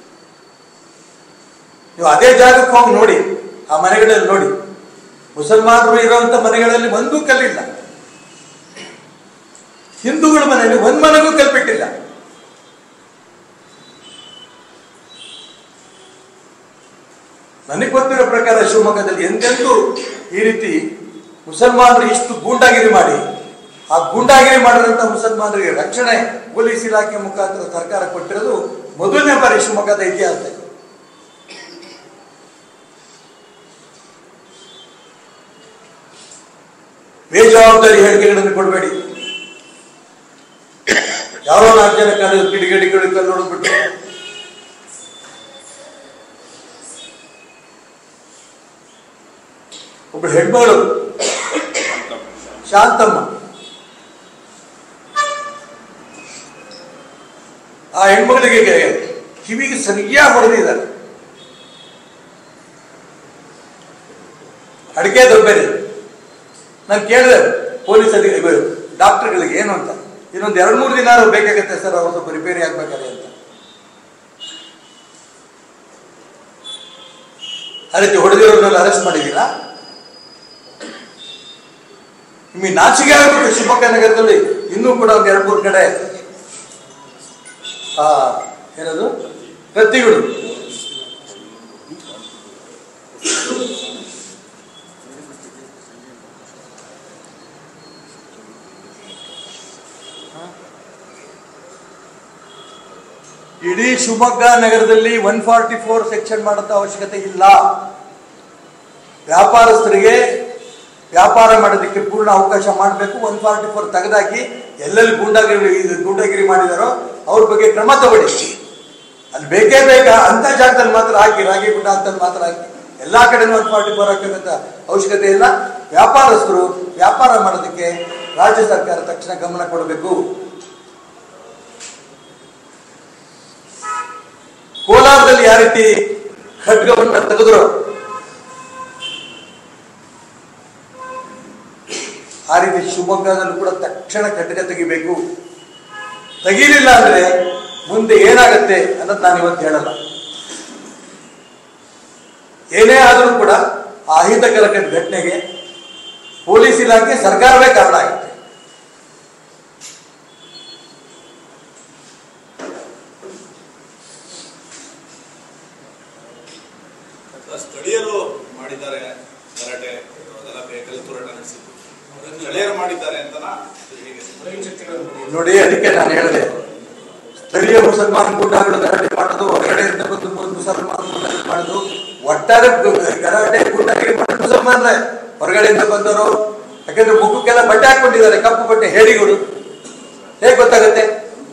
ನೀವು ಅದೇ ಜಾಗಕ್ಕೆ ಹೋಗಿ ನೋಡಿ ಆ ಮನೆಗಳಲ್ಲಿ ನೋಡಿ ಮುಸಲ್ಮಾನರು ಇರುವಂತ ಮನೆಗಳಲ್ಲಿ ಒಂದೂ ಕಲ್ಲಿಲ್ಲ ಹಿಂದೂಗಳ ಮನೆಯಲ್ಲಿ ಒಂದ್ ಮನೆಗೂ ಕಲ್ಪಿಟ್ಟಿಲ್ಲ ನನಗೆ ಗೊತ್ತಿರೋ ಪ್ರಕಾರ ಶಿವಮೊಗ್ಗದಲ್ಲಿ ಎಂದೆಂದೂ ಈ ರೀತಿ ಮುಸಲ್ಮಾನರು ಇಷ್ಟು ಗೂಂಡಾಗಿರಿ ಮಾಡಿ ಆ ಗೂಂಡಾಗಿರಿ ಮಾಡಿದಂತ ಮುಸಲ್ಮಾನರಿಗೆ ರಕ್ಷಣೆ ಪೊಲೀಸ್ ಇಲಾಖೆ ಮುಖಾಂತರ ಸರ್ಕಾರ ಕೊಟ್ಟಿರೋದು ಮೊದಲನೇ ಬಾರಿ ಶಿವಮೊಗ್ಗದ ಇತಿಹಾಸದಲ್ಲಿ ಬೇಜವಾಬ್ದಾರಿ ಹೇಳಿಕೆಗಳನ್ನು ಕೊಡಬೇಡಿ ಯಾರೋ ನಾಲ್ಕು ಜನ ಕಾಲೇಜ್ ಕಿಡಿಗೇಡಿಗಳು ಕಲ್ಲು ಹೊಡೆದ್ಬಿಟ್ಟು ಒಬ್ಬ ಹೆಣ್ಮಗಳು ಶಾಂತಮ್ಮ ಆ ಹೆಣ್ಮಗಳಿಗೆ ಕಿವಿಗೆ ಸರಿಯಾಗಿ ಹೊಡೆದಿದ್ದಾರೆ ಅಡಿಕೆ ದೊಬ್ಬೆರೆ ನಾನು ಕೇಳಿದೆ ಪೊಲೀಸ್ ಅಧಿಕಾರಿ ಡಾಕ್ಟರ್ಗಳಿಗೆ ಏನು ಅಂತ ಇನ್ನೊಂದು ಎರಡು ಮೂರು ದಿನ ಬೇಕಾಗತ್ತೆ ಸರ್ ಅವ್ರು ಸ್ವಲ್ಪ ರಿಪೇರಿ ಆಗ್ಬೇಕಾದ್ರೆ ಅಂತ ಆ ರೀತಿ ಹೊಡೆದಿರೋರ್ನೆಲ್ಲ ಅರೆಸ್ಟ್ ಮಾಡಿದ್ದೀರಾ ನಿಮಗೆ ನಾಚಿಕೆ ಆಗಬೇಕು ಶಿವಮೊಗ್ಗ ನಗರದಲ್ಲಿ ಇನ್ನೂ ಕೂಡ ಒಂದು ಎರಡು ಮೂರು ಕಡೆ ಆ ಏನದು ಕತ್ತಿಗಳು ಇಡೀ ಶಿವಮೊಗ್ಗ ನಗರದಲ್ಲಿ ಒನ್ ಫಾರ್ಟಿ ಫೋರ್ ಸೆಕ್ಷನ್ ಮಾಡಂತ ಅವಶ್ಯಕತೆ ಇಲ್ಲ ವ್ಯಾಪಾರಸ್ಥರಿಗೆ ವ್ಯಾಪಾರ ಮಾಡೋದಕ್ಕೆ ಪೂರ್ಣ ಅವಕಾಶ ಮಾಡಬೇಕು ಒನ್ ಫಾರ್ಟಿ ಫೋರ್ ತೆಗೆದಾಕಿ ಎಲ್ಲೆಲ್ಲಿ ಗೂಂಡಾಗಿರಿ ಇದು ಗೂಂಡಾಗಿರಿ ಮಾಡಿದಾರೋ ಅವ್ರ ಬಗ್ಗೆ ಕ್ರಮ ತಗೊಳ್ಳಿ ಅಲ್ಲಿ ಬೇಕೇ ಬೇಕಾ ಅಂತ ಜಾಗದಲ್ಲಿ ಮಾತ್ರ ಹಾಕಿ ರಾಗಿ ಗುಡ್ಡ ಅಂತ ಮಾತ್ರ ಹಾಕಿ ಎಲ್ಲಾ ಕಡೆನೂ ಒನ್ ಫಾರ್ಟಿ ಫೋರ್ ಹಾಕಬೇಕಂತ ಅವಶ್ಯಕತೆ ಇಲ್ಲ ವ್ಯಾಪಾರಸ್ಥರು ವ್ಯಾಪಾರ ಮಾಡೋದಕ್ಕೆ ರಾಜ್ಯ ಸರ್ಕಾರ ತಕ್ಷಣ ಗಮನ ಕೊಡಬೇಕು ಕೋಲಾರದಲ್ಲಿ ಯಾವ ರೀತಿ ಖಡ್ಗವನ್ನ ತೆಗೆದ್ರು ಆ ರೀತಿ ಶಿವಮೊಗ್ಗದಲ್ಲೂ ಕೂಡ ತಕ್ಷಣ ಖಡ್ಗ ತೆಗಿಬೇಕು ತೆಗೀಲಿಲ್ಲ ಅಂದ್ರೆ ಮುಂದೆ ಏನಾಗತ್ತೆ ಅನ್ನೋದು ನಾನು ಇವತ್ತು ಹೇಳಲ್ಲ ಏನೇ ಆದರೂ ಕೂಡ ಆ ಅಹಿತಕರ ಘಟನೆಗೆ ಪೊಲೀಸ್ ಇಲಾಖೆ ಸರ್ಕಾರವೇ ಕಾರಣ ಆಗುತ್ತೆ ಸ್ಥಳೀಯರು ಮಾಡಿದ್ದಾರೆ ಗಲಾಟೆ ಅದೆಲ್ಲ ಬೇಕಲ್ಲಿ ತೂರಾಟ ನಡೆಸಿದ್ದು ಸ್ಥಳೀಯರು ಮಾಡಿದ್ದಾರೆ ಅಂತನಾ ಹೇಗೆ ನೋಡಿ ಅದಕ್ಕೆ ನಾನು ಹೇಳಿದೆ ಸ್ಥಳೀಯ ಮುಸಲ್ಮಾನ್ ಗೂಂಡಾಗಳು ಗಲಾಟೆ ಮಾಡೋದು ಹೊರಗಡೆಯಿಂದ ಬಂದು ಬಂದು ಮುಸಲ್ಮಾನ್ ಗೂಂಡಾಗಳು ಮಾಡೋದು ಒಟ್ಟಾರೆ ಗು- ಗಲಾಟೆ ಗೂಂಡಾಗಿರಿ ಮಾಡೋದು ಮುಸಲ್ಮಾನ್ರೆ ಹೊರಗಡೆಯಿಂದ ಬಂದವರು ಯಾಕಂದ್ರೆ ಮುಖಕ್ಕೆಲ್ಲ ಬಟ್ಟೆ ಹಾಕೊಂಡಿದ್ದಾರೆ ಕಪ್ಪು ಬಟ್ಟೆ ಹೇಡಿಗಳು ಹೇಗೆ ಗೊತ್ತಾಗುತ್ತೆ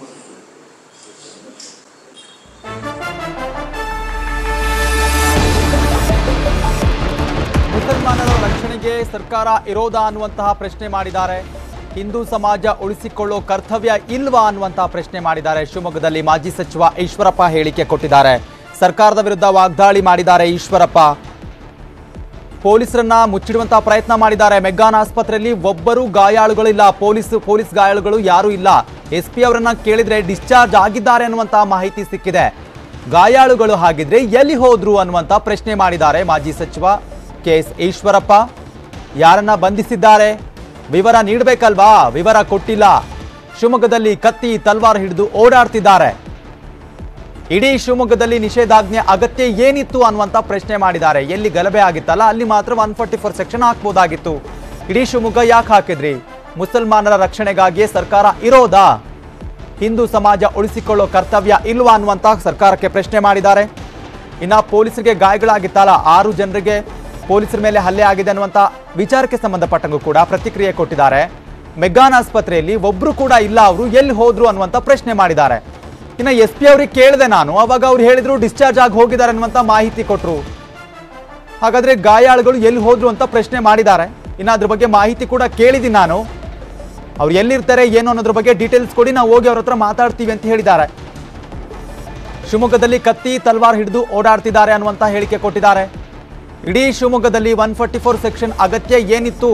ಮುಸಲ್ಮಾನರ ರಕ್ಷಣೆಗೆ ಸರ್ಕಾರ ಇರೋದಾ ಅನ್ನುವಂತಹ ಪ್ರಶ್ನೆ ಮಾಡಿದ್ದಾರೆ ಹಿಂದೂ ಸಮಾಜ ಉಳಿಸಿಕೊಳ್ಳೋ ಕರ್ತವ್ಯ ಇಲ್ವಾ ಅನ್ನುವಂತಹ ಪ್ರಶ್ನೆ ಮಾಡಿದ್ದಾರೆ ಶಿವಮೊಗ್ಗದಲ್ಲಿ ಮಾಜಿ ಸಚಿವ ಈಶ್ವರಪ್ಪ ಹೇಳಿಕೆ ಕೊಟ್ಟಿದ್ದಾರೆ ಸರ್ಕಾರದ ವಿರುದ್ಧ ವಾಗ್ದಾಳಿ ಮಾಡಿದ್ದಾರೆ ಈಶ್ವರಪ್ಪ ಪೊಲೀಸರನ್ನ ಮುಚ್ಚಿಡುವಂತಹ ಪ್ರಯತ್ನ ಮಾಡಿದ್ದಾರೆ ಮೆಗ್ಗಾನ್ ಆಸ್ಪತ್ರೆಯಲ್ಲಿ ಒಬ್ಬರು ಗಾಯಾಳುಗಳಿಲ್ಲ ಪೊಲೀಸ್ ಪೊಲೀಸ್ ಗಾಯಾಳುಗಳು ಯಾರೂ ಇಲ್ಲ ಎಸ್ ಪಿ ಅವರನ್ನ ಕೇಳಿದ್ರೆ ಡಿಸ್ಚಾರ್ಜ್ ಆಗಿದ್ದಾರೆ ಅನ್ನುವಂತಹ ಮಾಹಿತಿ ಸಿಕ್ಕಿದೆ ಗಾಯಾಳುಗಳು ಹಾಗಿದ್ರೆ ಎಲ್ಲಿ ಹೋದ್ರು ಅನ್ನುವಂತ ಪ್ರಶ್ನೆ ಮಾಡಿದ್ದಾರೆ ಮಾಜಿ ಸಚಿವ ಕೆ ಎಸ್ ಈಶ್ವರಪ್ಪ ಯಾರನ್ನ ಬಂಧಿಸಿದ್ದಾರೆ ವಿವರ ನೀಡಬೇಕಲ್ವಾ ವಿವರ ಕೊಟ್ಟಿಲ್ಲ ಶಿವಮೊಗ್ಗದಲ್ಲಿ ಕತ್ತಿ ತಲ್ವಾರ್ ಹಿಡಿದು ಓಡಾಡ್ತಿದ್ದಾರೆ ಇಡೀ ಶಿವಮೊಗ್ಗದಲ್ಲಿ ನಿಷೇಧಾಜ್ಞೆ ಅಗತ್ಯ ಏನಿತ್ತು ಅನ್ನುವಂತ ಪ್ರಶ್ನೆ ಮಾಡಿದ್ದಾರೆ ಎಲ್ಲಿ ಗಲಭೆ ಆಗಿತ್ತಲ್ಲ ಅಲ್ಲಿ ಮಾತ್ರ ಒನ್ ಫಾರ್ಟಿ ಫೋರ್ ಸೆಕ್ಷನ್ ಹಾಕ್ಬೋದಾಗಿತ್ತು ಇಡೀ ಶಿವಮೊಗ್ಗ ಯಾಕೆ ಹಾಕಿದ್ರಿ ಮುಸಲ್ಮಾನರ ರಕ್ಷಣೆಗಾಗಿಯೇ ಸರ್ಕಾರ ಇರೋದಾ ಹಿಂದೂ ಸಮಾಜ ಉಳಿಸಿಕೊಳ್ಳೋ ಕರ್ತವ್ಯ ಇಲ್ವಾ ಅನ್ನುವಂತ ಸರ್ಕಾರಕ್ಕೆ ಪ್ರಶ್ನೆ ಮಾಡಿದ್ದಾರೆ ಇನ್ನ ಪೊಲೀಸರಿಗೆ ಗಾಯಗಳಾಗಿತ್ತಲ್ಲ ಆರು ಜನರಿಗೆ ಪೊಲೀಸರ ಮೇಲೆ ಹಲ್ಲೆ ಆಗಿದೆ ಅನ್ನುವಂತ ವಿಚಾರಕ್ಕೆ ಸಂಬಂಧಪಟ್ಟಂಗೂ ಕೂಡ ಪ್ರತಿಕ್ರಿಯೆ ಕೊಟ್ಟಿದ್ದಾರೆ ಮೆಗ್ಗಾನ್ ಆಸ್ಪತ್ರೆಯಲ್ಲಿ ಒಬ್ರು ಕೂಡ ಇಲ್ಲ ಅವರು ಎಲ್ಲಿ ಹೋದ್ರು ಅನ್ನುವಂತ ಪ್ರಶ್ನೆ ಮಾಡಿದ್ದಾರೆ ಇನ್ನು ಎಸ್ ಪಿ ಅವ್ರಿಗೆ ಕೇಳಿದೆ ನಾನು ಅವಾಗ ಅವ್ರು ಹೇಳಿದ್ರು ಡಿಸ್ಚಾರ್ಜ್ ಆಗಿ ಹೋಗಿದ್ದಾರೆ ಅನ್ನುವಂತ ಮಾಹಿತಿ ಕೊಟ್ಟರು ಹಾಗಾದ್ರೆ ಗಾಯಾಳುಗಳು ಎಲ್ಲಿ ಹೋದ್ರು ಅಂತ ಪ್ರಶ್ನೆ ಮಾಡಿದ್ದಾರೆ ಇನ್ನು ಅದ್ರ ಬಗ್ಗೆ ಮಾಹಿತಿ ಕೂಡ ಕೇಳಿದ್ದೀನಿ ನಾನು ಅವ್ರು ಎಲ್ಲಿರ್ತಾರೆ ಏನು ಅನ್ನೋದ್ರ ಬಗ್ಗೆ ಡೀಟೇಲ್ಸ್ ಕೊಡಿ ನಾವು ಹೋಗಿ ಅವ್ರ ಹತ್ರ ಮಾತಾಡ್ತೀವಿ ಅಂತ ಹೇಳಿದ್ದಾರೆ ಶಿವಮೊಗ್ಗದಲ್ಲಿ ಕತ್ತಿ ತಲ್ವಾರ್ ಹಿಡಿದು ಓಡಾಡ್ತಿದ್ದಾರೆ ಅನ್ನುವಂತ ಹೇಳಿಕೆ ಕೊಟ್ಟಿದ್ದಾರೆ ಇಡೀ ಶಿವಮೊಗ್ಗದಲ್ಲಿ ಒನ್ ಫಾರ್ಟಿ ಫೋರ್ ಸೆಕ್ಷನ್ ಅಗತ್ಯ ಏನಿತ್ತು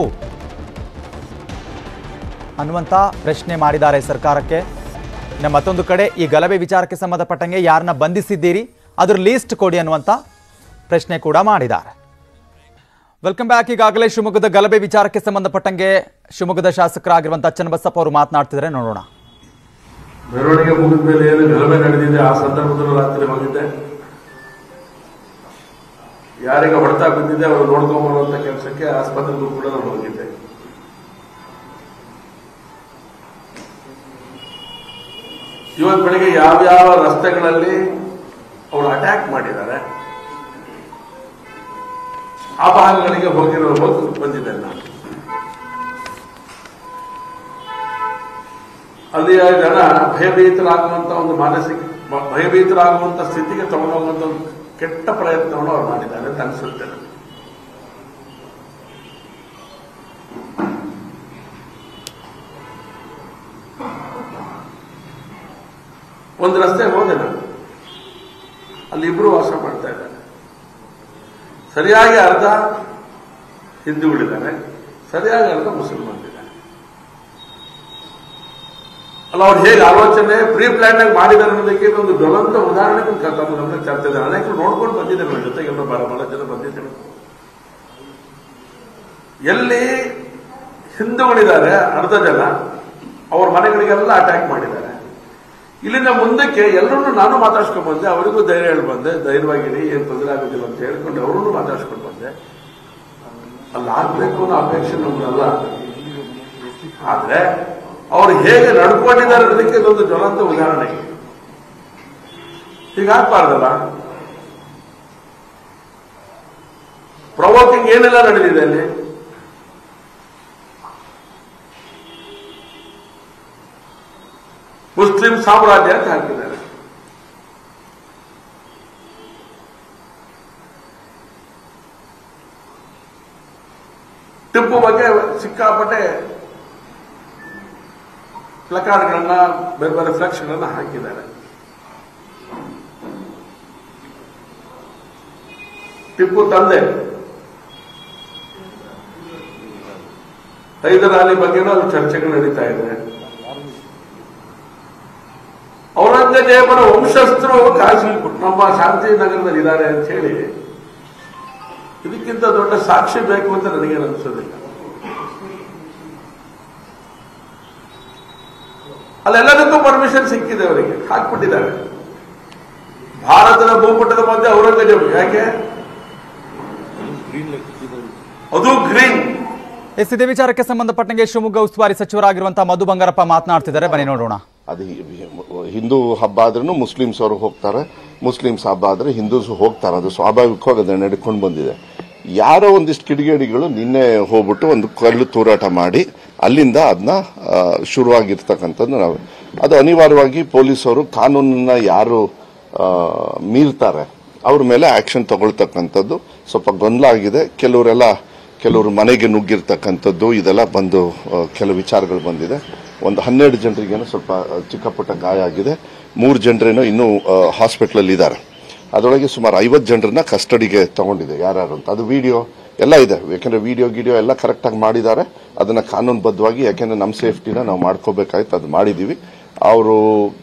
ಅನ್ನುವಂತ ಪ್ರಶ್ನೆ ಮಾಡಿದ್ದಾರೆ ಸರ್ಕಾರಕ್ಕೆ ಇನ್ನು ಮತ್ತೊಂದು ಕಡೆ ಈ ಗಲಭೆ ವಿಚಾರಕ್ಕೆ ಸಂಬಂಧಪಟ್ಟಂಗೆ ಯಾರನ್ನ ಬಂಧಿಸಿದ್ದೀರಿ ಅದ್ರ ಲೀಸ್ಟ್ ಕೊಡಿ ಅನ್ನುವಂತ ಪ್ರಶ್ನೆ ಕೂಡ ಮಾಡಿದ್ದಾರೆ ವೆಲ್ಕಮ್ ಬ್ಯಾಕ್ ಈಗಾಗಲೇ ಶಿವಮೊಗ್ಗದ ಗಲಭೆ ವಿಚಾರಕ್ಕೆ ಸಂಬಂಧಪಟ್ಟಂಗೆ ಶಿವಮೊಗ್ಗದ ಶಾಸಕರಾಗಿರುವಂತಹ ಚನ್ನಬಸಪ್ಪ ಅವರು ಮಾತನಾಡ್ತಿದ್ದಾರೆ ನೋಡೋಣ ಮೆರವಣಿಗೆ ಮುಗಿದ ಮೇಲೆ ಏನು ಗಲಭೆ ನಡೆದಿದೆ ಆ ಸಂದರ್ಭದಲ್ಲಿ ರಾತ್ರಿ ಹೋಗಿದ್ದೆ ಯಾರಿಗೆ ಹೊಡೆತ ಬಿದ್ದಿದೆ ಅವರು ನೋಡ್ಕೊಂಬರುವಂತ ಕೆಲಸಕ್ಕೆ ಆಸ್ಪತ್ರೆಗೂ ಕೂಡ ನಾನು ಹೋಗಿದ್ದೆ ಇವತ್ತು ಬೆಳಿಗ್ಗೆ ಯಾವ್ಯಾವ ರಸ್ತೆಗಳಲ್ಲಿ ಅವರು ಅಟ್ಯಾಕ್ ಮಾಡಿದ್ದಾರೆ ಆ ಭಾಗಗಳಿಗೆ ಹೋಗಿರೋ ಹೋಗಿ ಬಂದಿದ್ದೆ ನಾನು ಅಲ್ಲಿಯ ಜನ ಭಯಭೀತರಾಗುವಂತ ಒಂದು ಮಾನಸಿಕ ಮ- ಭಯಭೀತರಾಗುವಂತ ಸ್ಥಿತಿಗೆ ತಗೊಂಡೋಗುವಂತ ಒಂದು ಕೆಟ್ಟ ಪ್ರಯತ್ನವನ್ನು ಅವ್ರು ಮಾಡಿದ್ದಾರೆ ಅಂತ ಅನಿಸುತ್ತೆ ನನಗೆ. ಒಂದು ರಸ್ತೆ ಹೋದೆ ನಾನು ಅಲ್ಲಿ ಇಬ್ರು ವಾಸ ಮಾಡ್ತಾ ಇದ್ದಾರೆ ಸರಿಯಾಗಿ ಅರ್ಧ ಹಿಂದೂಗಳಿದ್ದಾರೆ ಸರಿಯಾಗಿ ಅರ್ಧ ಮುಸಲ್ಮಾನರಿದ್ದಾರೆ ಅಲ್ಲ ಅವ್ರು ಹೇಗೆ ಆಲೋಚನೆ ಪ್ರೀ ಪ್ಲಾನ್ ಆಗಿ ಮಾಡಿದ್ದಾರೆ ಅನ್ನೋದಕ್ಕೆ ಇದೊಂದು ಜ್ವಲಂತ ಉದಾಹರಣೆ ತಮ್ಮ ಗಮನ ತರ್ತಾ ಇದ್ದಾರೆ ಅನೇಕರು ನೋಡ್ಕೊಂಡು ಬಂದಿದ್ದಾರೆ ನನ್ನ ಜೊತೆಗೆ ಎಲ್ಲರೂ ಬಹಳ ಬಹಳ ಜನ ಬಂದಿದ್ದಾರೆ ಎಲ್ಲಿ ಹಿಂದೂಗಳಿದ್ದಾರೆ ಅರ್ಧ ಜನ ಅವ್ರ ಮನೆಗಳಿಗೆಲ್ಲ ಅಟ್ಯಾಕ್ ಮಾಡಿದ್ದಾರೆ ಇಲ್ಲಿಂದ ಮುಂದಕ್ಕೆ ಎಲ್ಲರನ್ನು ನಾನು ಮಾತಾಡ್ಸ್ಕೊಂಡ್ ಬಂದೆ ಅವರಿಗೂ ಧೈರ್ಯ ಹೇಳಿ ಬಂದೆ ಧೈರ್ಯವಾಗಿರಿ ಏನ್ ತೊಂದರೆ ಆಗೋದಿಲ್ಲ ಅಂತ ಹೇಳ್ಕೊಂಡು ಅವರನ್ನು ಮಾತಾಡ್ಸ್ಕೊಂಡು ಬಂದೆ ಅಲ್ಲಿ ಆಗ್ಬೇಕು ಅನ್ನೋ ಅಪೇಕ್ಷೆ ನಮ್ದಲ್ಲ ಆದ್ರೆ ಅವ್ರು ಹೇಗೆ ನಡ್ಕೊಂಡಿದ್ದಾರೆ ಅನ್ನೋದಕ್ಕೆ ಇದೊಂದು ಜ್ವಲಂತ ಉದಾಹರಣೆ ಹೀಗಾಗ್ಬಾರ್ದಲ್ಲ ಪ್ರವೋಕಿಂಗ್ ಏನೆಲ್ಲ ನಡೆದಿದೆ ಅಲ್ಲಿ ಮುಸ್ಲಿಂ ಸಾಮ್ರಾಜ್ಯ ಅಂತ ಹಾಕಿದ್ದಾರೆ ಟಿಪ್ಪು ಬಗ್ಗೆ ಸಿಕ್ಕಾಪಟ್ಟೆ ಪ್ಲಕಾರ್ಡ್ಗಳನ್ನ ಬೇರೆ ಬೇರೆ ಫ್ಲೆಕ್ಸ್ಗಳನ್ನ ಹಾಕಿದ್ದಾರೆ ಟಿಪ್ಪು ತಂದೆ ಹೈದರ್ ಅಲಿ ಬಗ್ಗೆನೂ ಅಲ್ಲಿ ಚರ್ಚೆಗಳು ನಡೀತಾ ಇದೆ ಔರಂಗಜೇಬನ ವಂಶಸ್ಥರು ಕಾಶಿ ನಮ್ಮ ಶಾಂತಿನಗರದಲ್ಲಿ ಇದ್ದಾರೆ ಅಂತ ಹೇಳಿ ಇದಕ್ಕಿಂತ ದೊಡ್ಡ ಸಾಕ್ಷಿ ಬೇಕು ಅಂತ ನನಗೇನು ಅನಿಸೋದಿಲ್ಲ ಅಲ್ಲೆಲ್ಲದಕ್ಕೂ ಪರ್ಮಿಷನ್ ಸಿಕ್ಕಿದೆ ಅವರಿಗೆ ಹಾಕ್ಬಿಟ್ಟಿದ್ದಾರೆ ಭಾರತದ ಭೂಪಟದ ಮಧ್ಯೆ ಔರಂಗಜೇಬ್ ಯಾಕೆ ಅದು ಗ್ರೀನ್ ಎಸ್ ಇದೇ ವಿಚಾರಕ್ಕೆ ಸಂಬಂಧಪಟ್ಟಂಗೆ ಶಿವಮೊಗ್ಗ ಉಸ್ತುವಾರಿ ಸಚಿವರಾಗಿರುವಂತಹ ಮಧು ಬಂಗಾರಪ್ಪ ಮಾತನಾಡ್ತಿದ್ದಾರೆ ಬನ್ನಿ ನೋಡೋಣ ಅದು ಹಿಂದೂ ಹಬ್ಬ ಆದ್ರೂ ಮುಸ್ಲಿಮ್ಸ್ ಅವರು ಹೋಗ್ತಾರೆ ಮುಸ್ಲಿಮ್ಸ್ ಹಬ್ಬ ಆದ್ರೆ ಹಿಂದೂಸ್ ಹೋಗ್ತಾರೆ ಅದು ಸ್ವಾಭಾವಿಕವಾಗಿ ಅದು ನಡ್ಕೊಂಡು ಬಂದಿದೆ ಯಾರೋ ಒಂದಿಷ್ಟು ಕಿಡಿಗೇಡಿಗಳು ನಿನ್ನೆ ಹೋಗ್ಬಿಟ್ಟು ಒಂದು ಕಲ್ಲು ತೂರಾಟ ಮಾಡಿ ಅಲ್ಲಿಂದ ಅದನ್ನ ಶುರುವಾಗಿರ್ತಕ್ಕಂಥದ್ದು ನಾವು ಅದು ಅನಿವಾರ್ಯವಾಗಿ ಪೊಲೀಸರು ಕಾನೂನನ್ನ ಯಾರು ಆ, ಮೀರ್ತಾರೆ ಅವ್ರ ಮೇಲೆ ಆಕ್ಷನ್ ತಗೊಳ್ತಕ್ಕಂಥದ್ದು ಸ್ವಲ್ಪ ಗೊಂದಲ ಆಗಿದೆ ಕೆಲವರೆಲ್ಲ ಕೆಲವರು ಮನೆಗೆ ನುಗ್ಗಿರ್ತಕ್ಕಂಥದ್ದು ಇದೆಲ್ಲ ಬಂದು ಆ, ಕೆಲವು ವಿಚಾರಗಳು ಬಂದಿದೆ ಒಂದು ಹನ್ನೆರಡು ಜನರಿಗೇನೋ ಸ್ವಲ್ಪ ಆ, ಚಿಕ್ಕ ಪುಟ್ಟ ಗಾಯ ಆಗಿದೆ ಮೂರು ಜನರೇನೋ ಇನ್ನೂ ಹಾಸ್ಪಿಟ್ಲಲ್ಲಿ ಇದ್ದಾರೆ ಅದರೊಳಗೆ ಸುಮಾರು ಐವತ್ತು ಜನರನ್ನ ಕಸ್ಟಡಿಗೆ ತಗೊಂಡಿದೆ ಯಾರ್ಯಾರು ಅಂತ ಅದು ವಿಡಿಯೋ ಎಲ್ಲ ಇದೆ ಯಾಕೆಂದ್ರೆ ವಿಡಿಯೋ ಗಿಡಿಯೋ ಎಲ್ಲ ಕರೆಕ್ಟಾಗಿ ಮಾಡಿದ್ದಾರೆ ಅದನ್ನ ಕಾನೂನುಬದ್ಧವಾಗಿ ಯಾಕೆಂದ್ರೆ ನಮ್ಮ ಸೇಫ್ಟಿನ ನಾವು ಮಾಡ್ಕೋಬೇಕಾಯ್ತು ಅದು ಮಾಡಿದ್ದೀವಿ ಅವರು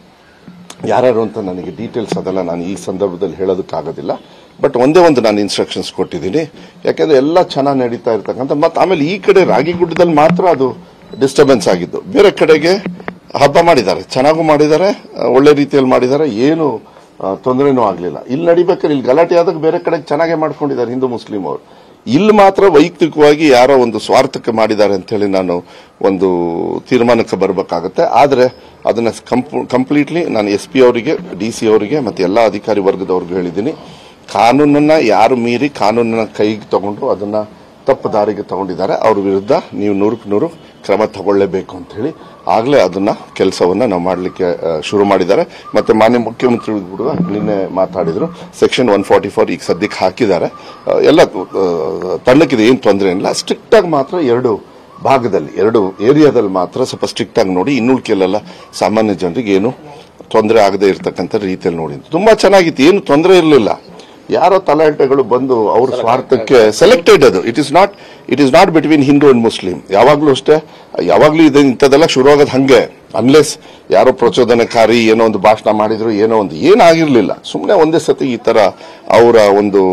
ಯಾರ್ಯಾರು ಅಂತ ನನಗೆ ಡೀಟೇಲ್ಸ್ ಅದೆಲ್ಲ ನಾನು ಈ ಸಂದರ್ಭದಲ್ಲಿ ಹೇಳೋದಕ್ಕಾಗೋದಿಲ್ಲ ಬಟ್ ಒಂದೇ ಒಂದು ನಾನು ಇನ್ಸ್ಟ್ರಕ್ಷನ್ಸ್ ಕೊಟ್ಟಿದ್ದೀನಿ ಯಾಕೆಂದ್ರೆ ಎಲ್ಲ ಚೆನ್ನಾಗಿ ನಡೀತಾ ಇರ್ತಕ್ಕಂಥ ಮತ್ತೆ ಆಮೇಲೆ ಈ ಕಡೆ ರಾಗಿಗುಡ್ಡದಲ್ಲಿ ಮಾತ್ರ ಅದು ಡಿಸ್ಟರ್ಬೆನ್ಸ್ ಆಗಿದ್ದು ಬೇರೆ ಕಡೆಗೆ ಹಬ್ಬ ಮಾಡಿದ್ದಾರೆ ಚೆನ್ನಾಗೂ ಮಾಡಿದ್ದಾರೆ ಆ, ಒಳ್ಳೆ ರೀತಿಯಲ್ಲಿ ಮಾಡಿದ್ದಾರೆ ಏನು ತೊಂದರೆನೂ ಆಗಲಿಲ್ಲ ಇಲ್ಲಿ ನಡಿಬೇಕಾದ್ರೆ ಇಲ್ಲಿ ಗಲಾಟೆ ಆದಾಗ ಬೇರೆ ಕಡೆಗೆ ಚೆನ್ನಾಗೇ ಮಾಡ್ಕೊಂಡಿದ್ದಾರೆ ಹಿಂದೂ ಮುಸ್ಲಿಂ ಅವರು ಇಲ್ಲಿ ಮಾತ್ರ ವೈಯಕ್ತಿಕವಾಗಿ ಯಾರೋ ಒಂದು ಸ್ವಾರ್ಥಕ್ಕೆ ಮಾಡಿದ್ದಾರೆ ಅಂತ ಹೇಳಿ ನಾನು ಒಂದು ತೀರ್ಮಾನಕ್ಕೆ ಬರಬೇಕಾಗತ್ತೆ ಆದರೆ ಅದನ್ನ ಕಂಪ್ಲೀಟ್ಲಿ ನಾನು ಎಸ್ ಪಿ ಅವರಿಗೆ ಡಿ ಸಿ ಅವರಿಗೆ ಮತ್ತೆ ಎಲ್ಲ ಅಧಿಕಾರಿ ವರ್ಗದವ್ರಿಗೂ ಹೇಳಿದ್ದೀನಿ ಕಾನೂನನ್ನ ಯಾರು ಮೀರಿ ಕಾನೂನನ್ನ ಕೈಗೆ ತಗೊಂಡು ಅದನ್ನ ತಪ್ಪು ದಾರಿಗೆ ತಗೊಂಡಿದ್ದಾರೆ ಅವ್ರ ವಿರುದ್ಧ ನೀವು ನೂರಕ್ಕೆ ನೂರು ಕ್ರಮ ತಗೊಳ್ಳೇಬೇಕು ಅಂತ ಹೇಳಿ ಆಗಲೇ ಅದನ್ನ ಕೆಲಸವನ್ನ ನಾವು ಮಾಡಲಿಕ್ಕೆ ಶುರು ಮಾಡಿದ್ದಾರೆ ಮತ್ತೆ ಮಾನ್ಯ ಮುಖ್ಯಮಂತ್ರಿಗಳು ಕೂಡ ನಿನ್ನೆ ಮಾತಾಡಿದ್ರು ಸೆಕ್ಷನ್ ಒನ್ ಫಾರ್ಟಿ ಫೋರ್ ಈಗ ಸದ್ಯಕ್ಕೆ ಹಾಕಿದ್ದಾರೆ ಆ, ಎಲ್ಲ ಆ, ತಣ್ಣಕ್ಕಿದೆ ಏನು ತೊಂದರೆ ಇಲ್ಲ ಸ್ಟ್ರಿಕ್ಟ್ ಆಗಿ ಮಾತ್ರ ಎರಡು ಭಾಗದಲ್ಲಿ ಎರಡು ಏರಿಯಾದಲ್ಲಿ ಮಾತ್ರ ಸ್ವಲ್ಪ ಸ್ಟ್ರಿಕ್ಟ್ ಆಗಿ ನೋಡಿ ಇನ್ನುಳ್ಕೆಲ್ಲ ಸಾಮಾನ್ಯ ಜನರಿಗೆ ಏನು ತೊಂದರೆ ಆಗದೆ ಇರತಕ್ಕಂಥ ರೀತಿಯಲ್ಲಿ ನೋಡಿ ತುಂಬಾ ಚೆನ್ನಾಗಿತ್ತು ಏನು ತೊಂದರೆ ಇರಲಿಲ್ಲ ಯಾರೋ ತಲಾಟೆಗಳು ಬಂದು ಅವ್ರ ಸ್ವಾರ್ಥಕ್ಕೆ ಸೆಲೆಕ್ಟೆಡ್ ಅದು it is not it is not between Hindu and Muslim ಯಾವಾಗ್ಲೂ ಅಷ್ಟೇ ಯಾವಾಗ್ಲೂ ಇದು ಇಂಥದ್ದೆಲ್ಲ ಶುರುವಾಗೋದು ಹಂಗೆ ಅನ್ಲೆಸ್ ಯಾರೋ ಪ್ರಚೋದನಕಾರಿ ಏನೋ ಒಂದು ಭಾಷಣ ಮಾಡಿದ್ರು ಏನೋ ಒಂದು ಏನಾಗಿರ್ಲಿಲ್ಲ ಸುಮ್ಮನೆ ಒಂದೇ ಸತಿ ಈ ತರ ಅವರ ಒಂದು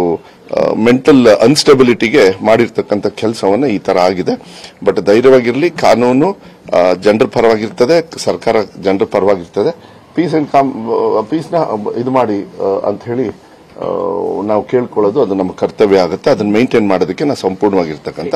ಮೆಂಟಲ್ ಅನ್ಸ್ಟೆಬಿಲಿಟಿಗೆ ಮಾಡಿರ್ತಕ್ಕಂಥ ಕೆಲಸವನ್ನ ಈ ತರ ಆಗಿದೆ ಬಟ್ ಧೈರ್ಯವಾಗಿರ್ಲಿ ಕಾನೂನು ಜನರ ಪರವಾಗಿರ್ತದೆ ಸರ್ಕಾರ ಜನರ ಪರವಾಗಿರ್ತದೆ ಪೀಸ್ ಅಂಡ್ ಕಾಮ್ ಪೀಸ್ನ ಇದು ಮಾಡಿ ಅಂತ ಹೇಳಿ ಆ, ನಾವು ಕೇಳ್ಕೊಳ್ಳೋದು ಅದು ನಮ್ಮ ಕರ್ತವ್ಯ ಆಗುತ್ತೆ ಅದನ್ನ ಮೇಂಟೈನ್ ಮಾಡೋದಕ್ಕೆ ನಾವು ಸಂಪೂರ್ಣವಾಗಿರ್ತಕ್ಕಂಥ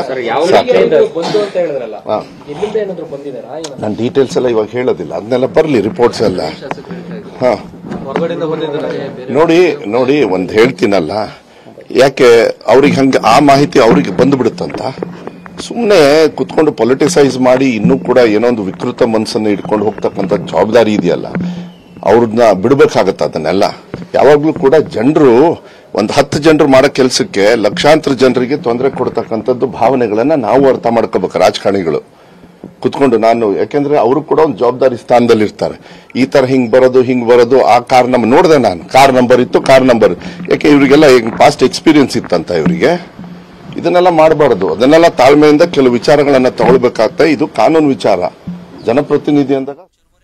ಬಂದು ಅಂತ ಹೇಳಿದ್ರಲ್ಲ ಹಾ. ಇಲ್ಲಿಂದ ಏನಾದ್ರು ಬಂದಿದ್ದಾರಾ ಏನು? ನಾನು ಡೀಟೇಲ್ಸ್ ಎಲ್ಲ ಇವಾಗ ಹೇಳೋದಿಲ್ಲ ಅದನ್ನೆಲ್ಲ ಬರಲಿ ರಿಪೋರ್ಟ್ಸ್ ಎಲ್ಲ ಹಾ ಹೊರಗಡೆಯಿಂದ ಬಂದಿದ್ದಾರಾ ಬೇರೆ ನೋಡಿ ನೋಡಿ ಒಂದು ಹೇಳ್ತೀನಲ್ಲ ಯಾಕೆ ಅವ್ರಿಗೆ ಹಂಗೆ ಆ ಮಾಹಿತಿ ಅವ್ರಿಗೆ ಬಂದ್ಬಿಡುತ್ತಂತ ಸುಮ್ಮನೆ ಕುತ್ಕೊಂಡು ಪೊಲಿಟಿಸೈಸ್ ಮಾಡಿ ಇನ್ನೂ ಕೂಡ ಏನೋ ಒಂದು ವಿಕೃತ ಮನಸ್ಸನ್ನು ಇಟ್ಕೊಂಡು ಹೋಗ್ತಕ್ಕಂಥ ಜವಾಬ್ದಾರಿ ಇದೆಯಲ್ಲ ಅವ್ರನ್ನ ಬಿಡ್ಬೇಕಾಗತ್ತೆ ಅದನ್ನೆಲ್ಲ ಯಾವಾಗ್ಲೂ ಕೂಡ ಜನರು ಒಂದು ಹತ್ತು ಜನರು ಮಾಡೋ ಕೆಲಸಕ್ಕೆ ಲಕ್ಷಾಂತರ ಜನರಿಗೆ ತೊಂದರೆ ಕೊಡ್ತಕ್ಕಂಥದ್ದು ಭಾವನೆಗಳನ್ನ ನಾವು ಅರ್ಥ ಮಾಡ್ಕೋಬೇಕು ರಾಜಕಾರಣಿಗಳು ಕುತ್ಕೊಂಡು ನಾನು ಯಾಕೆಂದ್ರೆ ಅವರು ಕೂಡ ಒಂದು ಜವಾಬ್ದಾರಿ ಸ್ಥಾನದಲ್ಲಿ ಇರ್ತಾರೆ ಈ ತರ ಹಿಂಗ್ ಬರೋದು ಹಿಂಗ್ ಬರೋದು ಆ ಕಾರ್ ನಂಬರ್ ನೋಡಿದೆ ನಾನು ಕಾರ್ ನಂಬರ್ ಇತ್ತು ಕಾರ್ ನಂಬರ್ ಯಾಕೆ ಇವರಿಗೆಲ್ಲ ಪಾಸ್ಟ್ ಎಕ್ಸ್ಪೀರಿಯನ್ಸ್ ಇತ್ತಂತ ಇವರಿಗೆ ಇದನ್ನೆಲ್ಲ ಮಾಡಬಾರದು ಅದನ್ನೆಲ್ಲ ತಾಳ್ಮೆಯಿಂದ ಕೆಲವು ವಿಚಾರಗಳನ್ನ ತಗೊಳ್ಬೇಕಾಗ್ತದೆ ಇದು ಕಾನೂನು ವಿಚಾರ ಜನಪ್ರತಿನಿಧಿ ಅಂದಾಗ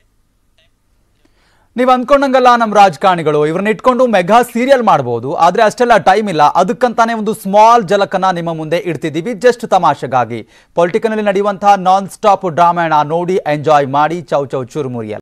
ನೀವು ಅಂದ್ಕೊಂಡಂಗಲ್ಲ ನಮ್ಮ ರಾಜಕಾರಣಿಗಳು ಇವ್ರನ್ನ ಇಟ್ಕೊಂಡು ಮೆಗಾ ಸೀರಿಯಲ್ ಮಾಡಬಹುದು ಆದ್ರೆ ಅಷ್ಟೆಲ್ಲ ಟೈಮ್ ಇಲ್ಲ ಅದಕ್ಕಂತಾನೆ ಒಂದು ಸ್ಮಾಲ್ ಜಲಕನ್ನ ನಿಮ್ಮ ಮುಂದೆ ಇಡ್ತಿದ್ದೀವಿ ಜಸ್ಟ್ ತಮಾಷೆಗಾಗಿ ಪೊಲಿಟಿಕಲ್ ನಡೆಯುವಂತಹ ನಾನ್ ಸ್ಟಾಪ್ ಡ್ರಾಮಾಯಣ ನೋಡಿ ಎಂಜಾಯ್ ಮಾಡಿ ಚೌ ಚೌ ಚುರುಮುರಿಯಲ್ಲ